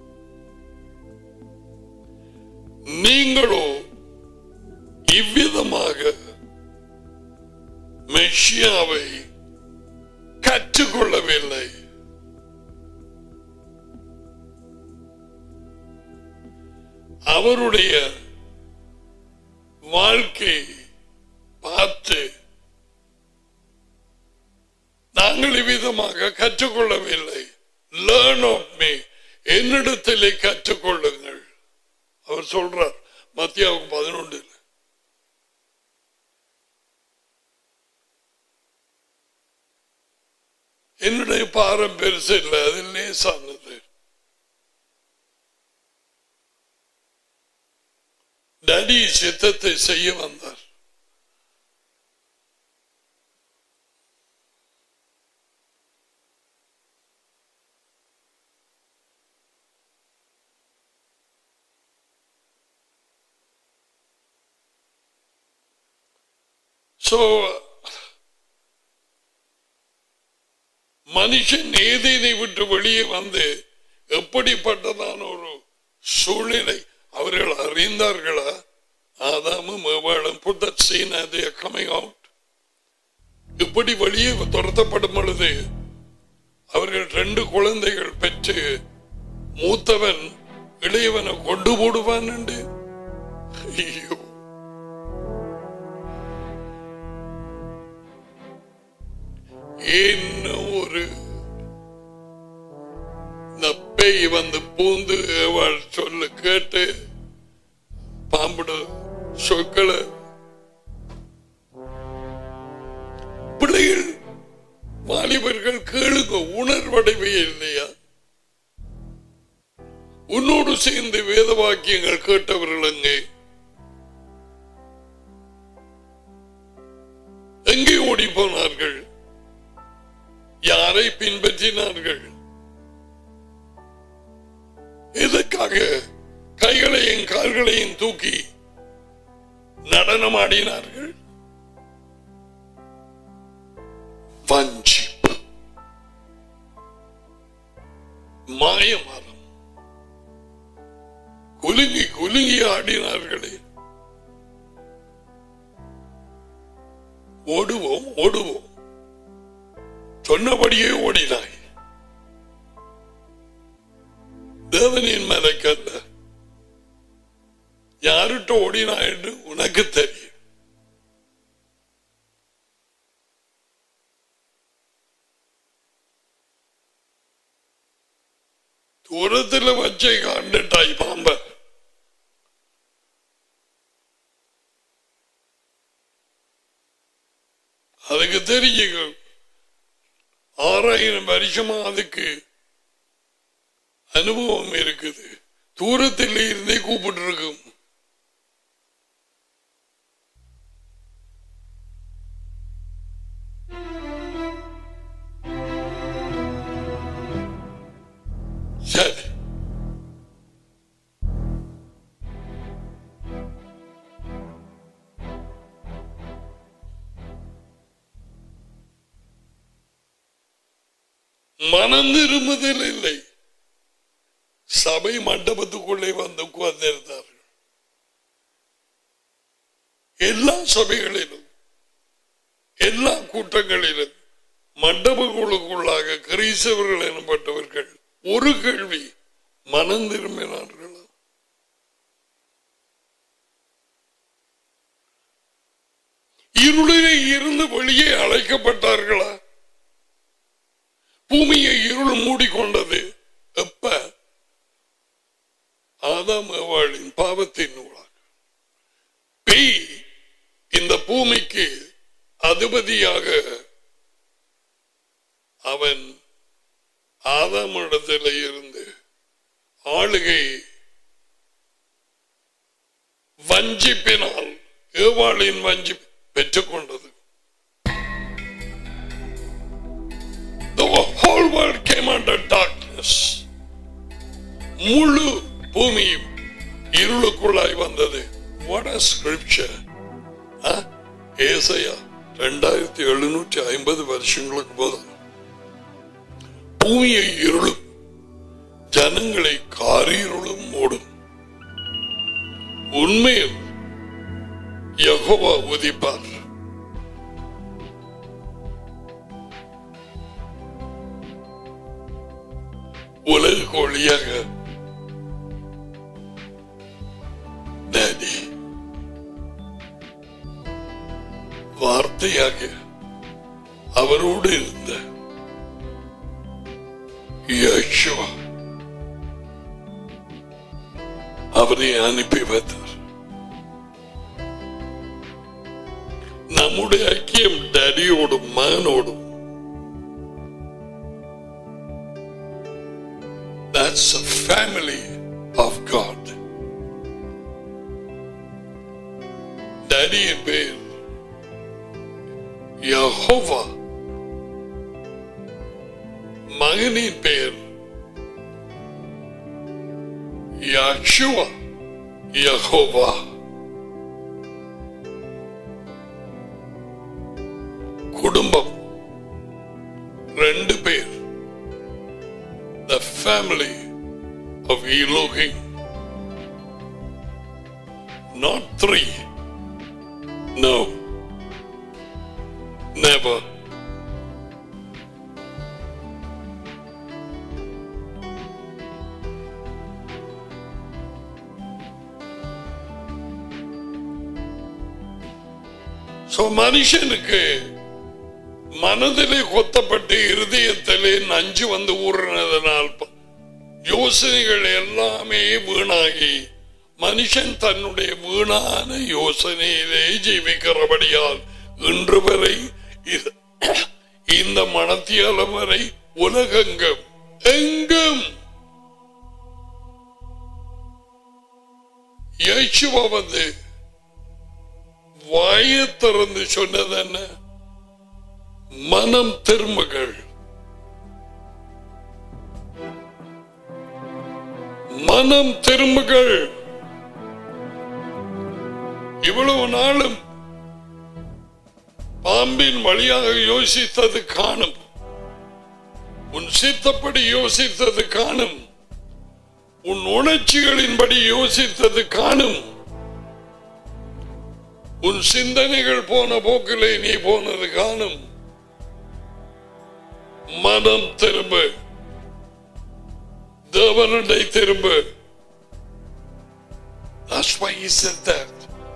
நீங்களோ இவ்விதமாக மெஷியாவை கற்றுக்கொள்ளவில்லை அவருடைய வாழ்க்கை பார்த்து நாங்கள் இவ்விதமாக கற்றுக்கொள்ளவில்லை லேர்ன் ஆஃப் மீ என்னிடத்திலே கற்றுக்கொள்ளுங்கள் அவர் சொல்றார் மத்தியாவுக்கு பதினொன்றில் என்னுடைய பாரம் பெருசு இல்லை அதில் லேசானது டடி சித்தத்தை செய்ய வந்தார் So, மனுஷன் ஏதேனை விட்டு வெளியே வந்து எப்படிப்பட்டதான ஒரு சூழ்நிலை அவர்கள் அறிந்தார்களா ஆதாமும் ஏவாளும் put that scene as they are coming out இப்படி வெளியே துரத்தப்படும் பொழுது அவர்கள் ரெண்டு குழந்தைகள் பெற்று மூத்தவன் இளையவனை கொண்டு போடுவான் என்று ஐயோ என்ன ஒரு இந்த பேய் வந்து பூந்து அவள் சொல்ல கேட்டு பாம்புட சொற்களை பிள்ளைகள் வாலிபர்கள் கேளுங்க உணர்வடைவே இல்லையா உன்னோடு சேர்ந்து வேத வாக்கியங்கள் கேட்டவர்கள் எங்கே எங்கே ஓடி போனார்கள் யாரை பின்பற்றினார்கள் எதற்காக கைகளையும் கால்களையும் தூக்கி நடனமாடினார்கள் வஞ்சிப்பு மாயமரம் குலுங்கி குலுங்கி ஆடினார்களே ஓடுவோம் ஓடுவோம் சொன்னபடியே ஓடினாய் தேவனின் மலைக்கல்ல யாருட்ட ஓடினாய் என்று உனக்கு தெரியும் தூரத்தில் வச்சை காண்டுட்டாய் பாம்ப அதுக்கு தெரியுங்க ஆறாயிரம் வருஷமா அதுக்கு அனுபவம் இருக்குது தூரத்தில் இருந்தே கூப்பிட்டு இருக்கும் சரி மனம் திரும்புதல் இல்லை சபை மண்டபத்துக்குள்ளே வந்து உட்கார்ந்திருந்தார்கள் எல்லா சபைகளிலும் எல்லா கூட்டங்களிலும் மண்டபங்களுக்குள்ளாக கிரீசவர்கள் எனப்பட்டவர்கள் ஒரு கேள்வி மனம் திரும்பினார்களா இருளிலே இருந்து வெளியே அழைக்கப்பட்டார்களா பூமியை இருள் மூடிக்கொண்டது எப்ப ஆதாம் அவளின் பாவத்தின் நூலாக பேய் இந்த பூமிக்கு அதிபதியாக அவன் ஆதாம் இடத்துல இருந்து ஆளுகை வஞ்சிப்பினால் ஏவாளின் வஞ்சி பெற்றுக்கொண்டது The whole world came under darkness. முழு பூமியும் இருளுக்குள்ளாய் வந்தது What a scripture. ஆ? ஏசாயா ரெண்டாயிரத்தி எழுநூற்றி ஐம்பது வருஷங்களுக்கு போது பூமியை இருளும் ஜனங்களை காரிருளும் மூடும் உண்மையில் யகோவா உதிப்பார் உலக ஒளியாக டேடி வார்த்தையாக அவரோடு இருந்த யேசுவா அவரை அனுப்பி வைத்தார் நம்முடைய ஐக்கியம் டேடியோடும் மகனோடும் That's a family of God. டேடியின் பேர் யஹோவா மகனின் பேர் யாஷுவா யஹோவா குடும்பம் ரெண்டு பேர் the family of Elohim. Not three. No. Never. So மனுஷனுக்கு மனதிலே கொத்தப்பட்டு இருதயத்திலே நஞ்சு வந்து ஊறினதனால் ப- யோசனைகள் எல்லாமே வீணாகி மனுஷன் தன்னுடைய வீணான யோசனையிலே ஜீவிக்கிறபடியால் இன்று வரை இது- இந்த மனத்தியாலம் வரை உலகெங்கும் எங்கும் இயேசுவா வந்து வாயை திறந்து சொன்னது என்ன மனம் திரும்புகள் மனம் திரும்புகள் இவ்வளவு நாளும் பாம்பின் வழியாக யோசித்தது காணும் உன் சித்தப்படி யோசித்தது காணும் உன் உணர்ச்சிகளின்படி யோசித்தது காணும் உன் சிந்தனைகள் போன போக்கிலே நீ போனது காணும் மனம் திரும்ப தேவனுடைய திரும்ப That's why he said that.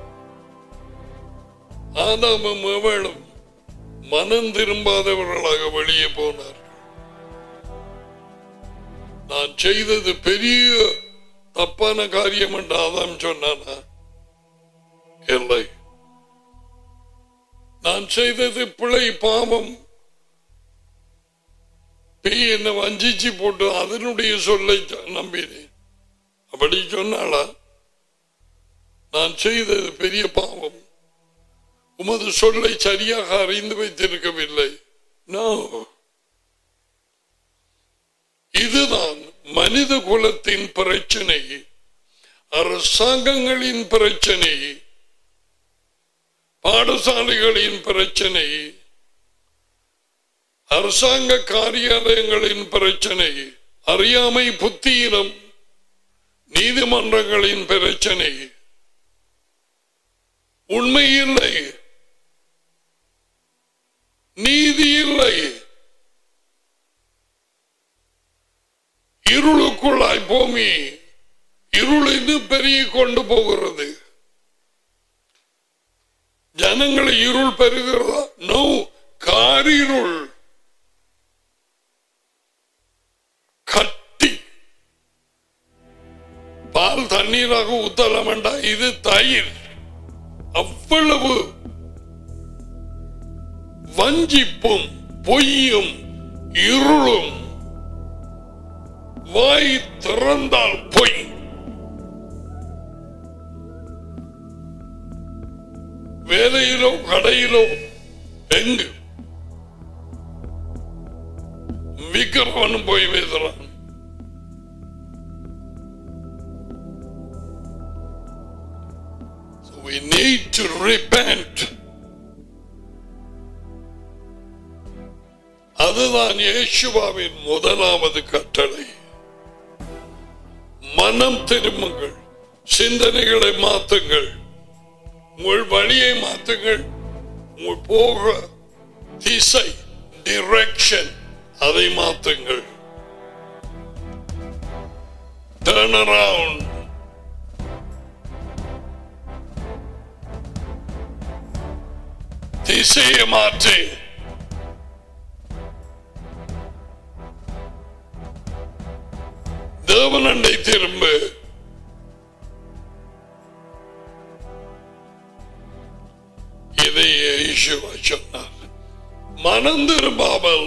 ஆதாமும் ஏவாளும் மனம் திரும்பாதவர்களாக வெளியே போனார் நான் செய்தது பெரிய தப்பான காரியம் என்று ஆதாம் சொன்னானா இல்லை நான் செய்தது பிழை பாவம் பேய் என்ன வஞ்சிச்சு போட்டு அதனுடைய சொல்லை நம்பினேன் அப்படி சொன்னாளா நான் செய்தது பெரிய பாவம் உமது சொல்லை சரியாக அறிந்து வைத்திருக்கவில்லை No. இதுதான் மனித குலத்தின் பிரச்சனை அரசாங்கங்களின் பிரச்சனை பாடசாலைகளின் பிரச்சனை அரசாங்க காரியாலயங்களின் பிரச்சனை அறியாமை புத்தீனம் நீதிமன்றங்களின் பிரச்சனை உண்மை இல்லை நீதி இல்லை இருளுக்குள்ளாய் பூமி இருளிந்து பெருகிக் கொண்டு போகிறது ஜனங்களை இருள் பெறுகிறதா நோ காரிருள் கட்டி பால் தண்ணீராக ஊத்தலாம் வேண்டாம் இது தயிர் அவ்வளவு வஞ்சிப்பும் பொய்யும் இருளும் வாய் திறந்தால் பொய் வேலையிலோ கடையிலோ எங்கு விக்கிரவனும் போய் பேசுறான் So we need to repent. அதுதான் இயேசுவாவின் முதலாவது கட்டளை மனம் திரும்புங்கள் சிந்தனைகளை மாற்றுங்கள் உங்கள் வழியை மாற்றுங்கள் உங்கள் போக திசை டிரெக்ஷன் அதை மாற்றுங்கள் Turn around. திசையை மாற்றி தேவனண்டை திரும்ப இதை இயேசுவா சொன்னார் மனம் திரும்பாமல்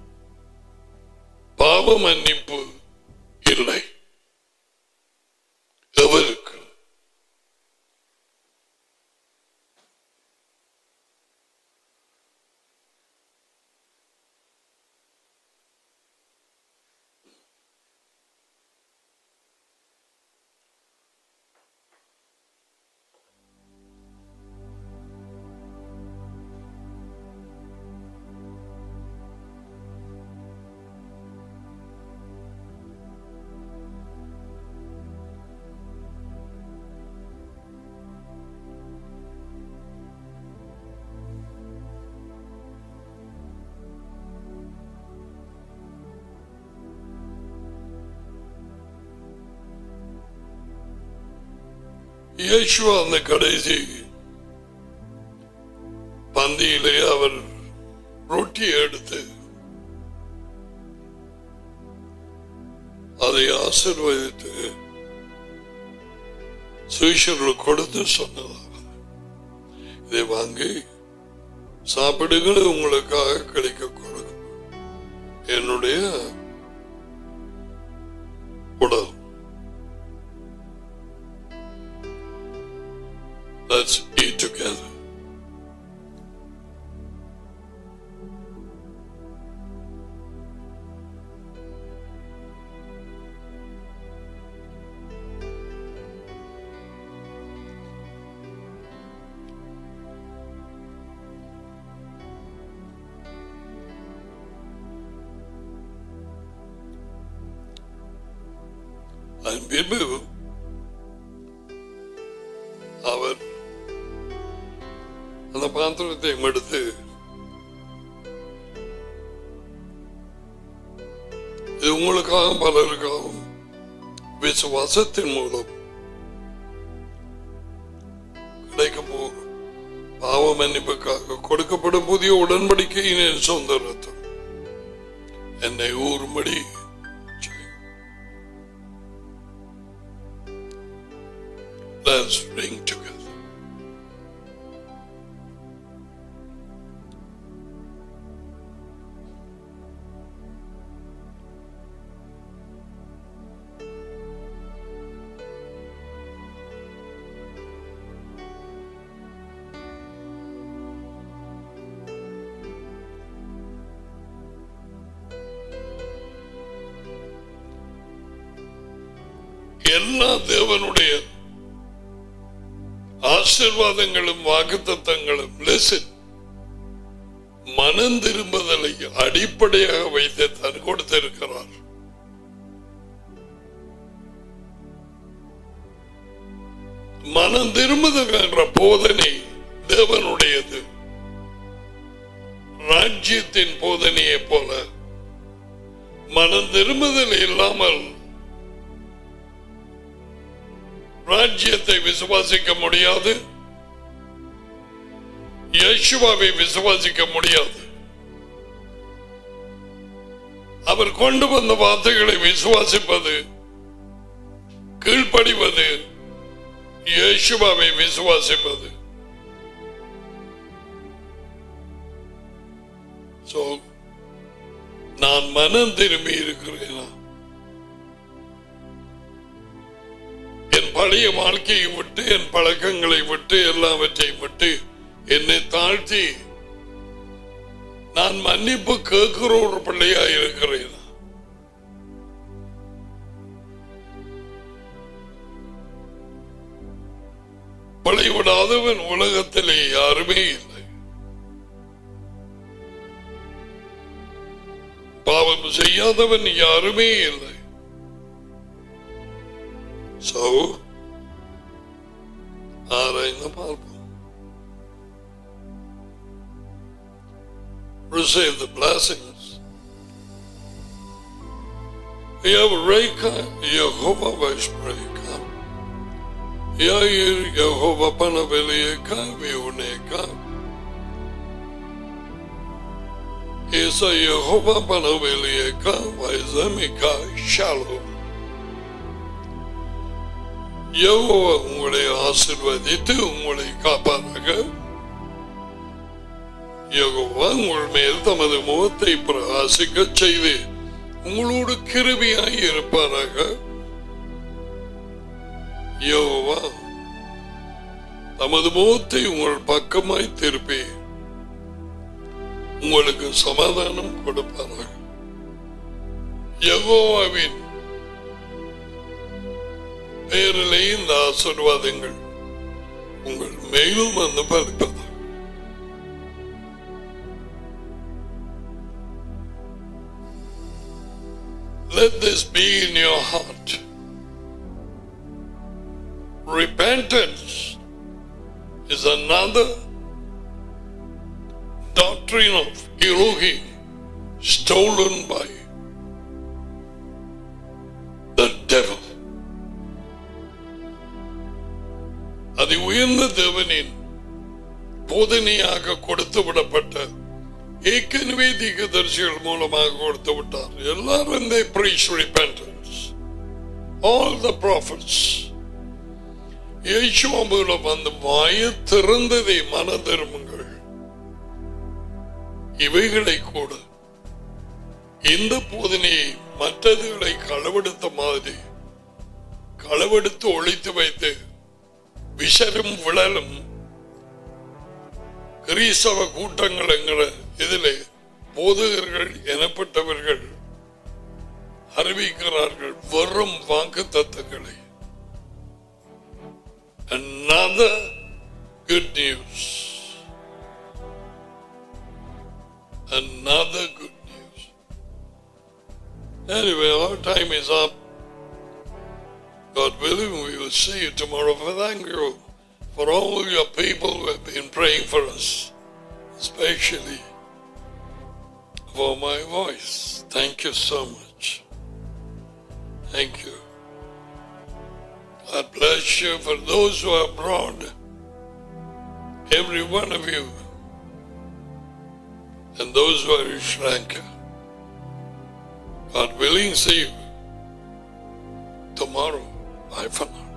பாவ மன்னிப்பு இல்லை எவருக்கு இயேசுவா அந்த கடைசி பந்தியிலே அவர் ரொட்டியை எடுத்து அதை ஆசிர்வதித்து சுவிஷர்கள் கொடுத்து சொன்னதாக இதை வாங்கி சாப்பிடுங்கள் உங்களுக்காக கிடைக்க கொடுக்கும் என்னுடைய உடல் Let's eat together. அதன் பின்பு அவர் அந்த பாத்திரத்தை எடுத்து இது உங்களுக்காகவும் பலருக்காகவும் விசுவாசத்தின் மூலம் கிடைக்க போகும் பாவ மன்னிப்புக்காக கொடுக்கப்படும் புதிய உடன்படிக்கையின் என் சொந்த ரத்தம் என்னை ஊறும்படி செய்யும். Let's drink together. எல்லா தேவனுடைய ஆசிர்வாதங்களும் வாக்குத்தத்தங்களும் listen மனம் திரும்புதலை அடிப்படையாக வைத்து தான் கொடுத்திருக்கிறார் மனம் திரும்புதல் என்ற போதனை தேவனுடையது ராஜ்யத்தின் போதனையை போல மனம் திரும்புதல் இல்லாமல் ராஜ்யத்தை விசுவாசிக்க முடியாது யேசுவாவை விசுவாசிக்க முடியாது அவர் கொண்டு வந்த வார்த்தைகளை விசுவாசிப்பது கீழ்ப்படிவது இயேசுவாவை விசுவாசிப்பது So, நான் மனம் திரும்பி இருக்கிறேனா என் பழைய வாழ்க்கையை விட்டு என் பழக்கங்களை விட்டு எல்லாவற்றையும் விட்டு என்னை தாழ்த்தி நான் மன்னிப்பு கேட்கிற ஒரு பிள்ளையா இருக்கிறேன் பழைவிடாதவன் உலகத்திலே யாருமே இல்லை பாவம் செய்யாதவன் யாருமே இல்லை சோ ஆராய்ந்து பார்ப்போம் receive the blessings. Yavreka Yehova Vashbreka. Yair Yehova Panaveleka Viuneka. Isa Yehova Panaveleka Vaizamika Shalom. Jehovah உங்களை ஆசிர்வதித்து உங்களை காப்பாராக யெகோவா உங்கள் மேல் தமது முகத்தை பிரகாசிக்க செய்து உங்களோடு கிருபியாய் இருப்பாராக யெகோவா தமது முகத்தை உங்கள் பக்கமாய் திருப்பி உங்களுக்கு சமாதானம் கொடுப்பாராக யெகோவாவின் பெயரிலே இந்த ஆசீர்வாதங்கள் உங்கள் மேலும் வந்து பலிப்பது Let this be in your heart. Repentance is another doctrine of Elohim stolen by the devil. அது உயர்ந்த தேவனின் போதனையாக கொடுத்து விடப்பட்ட ஏற்கனவே தீர்க்கதரிசிகள் மூலமாக கொடுத்து விட்டார் எல்லாரும் they preach repentance all the prophets இயேசுவா மூலம் அந்த வாய திறந்ததை மன திரும்புங்கள் இவைகளை கூட இந்த போதனையை மற்றதுகளை களவெடுத்த மாதிரி களவெடுத்து ஒழித்து வைத்து விஷரும் விழலும் கிறிஸ்தவ கூட்டங்கள் என்கிற இதிலே போதகர்கள் எனப்பட்டவர்கள் அறிவிக்கிறார்கள் வெறும் வாக்கு தத்துவங்களை Another good news. Another good news. Anyway, our time is up. God willing, we will see you tomorrow. For thank you for all your people who have been praying for us, especially for my voice. Thank you so much. Thank you. God bless you for those who are abroad. Every one of you. And those who are in Sri Lanka. God willing, see you tomorrow. Bye for now.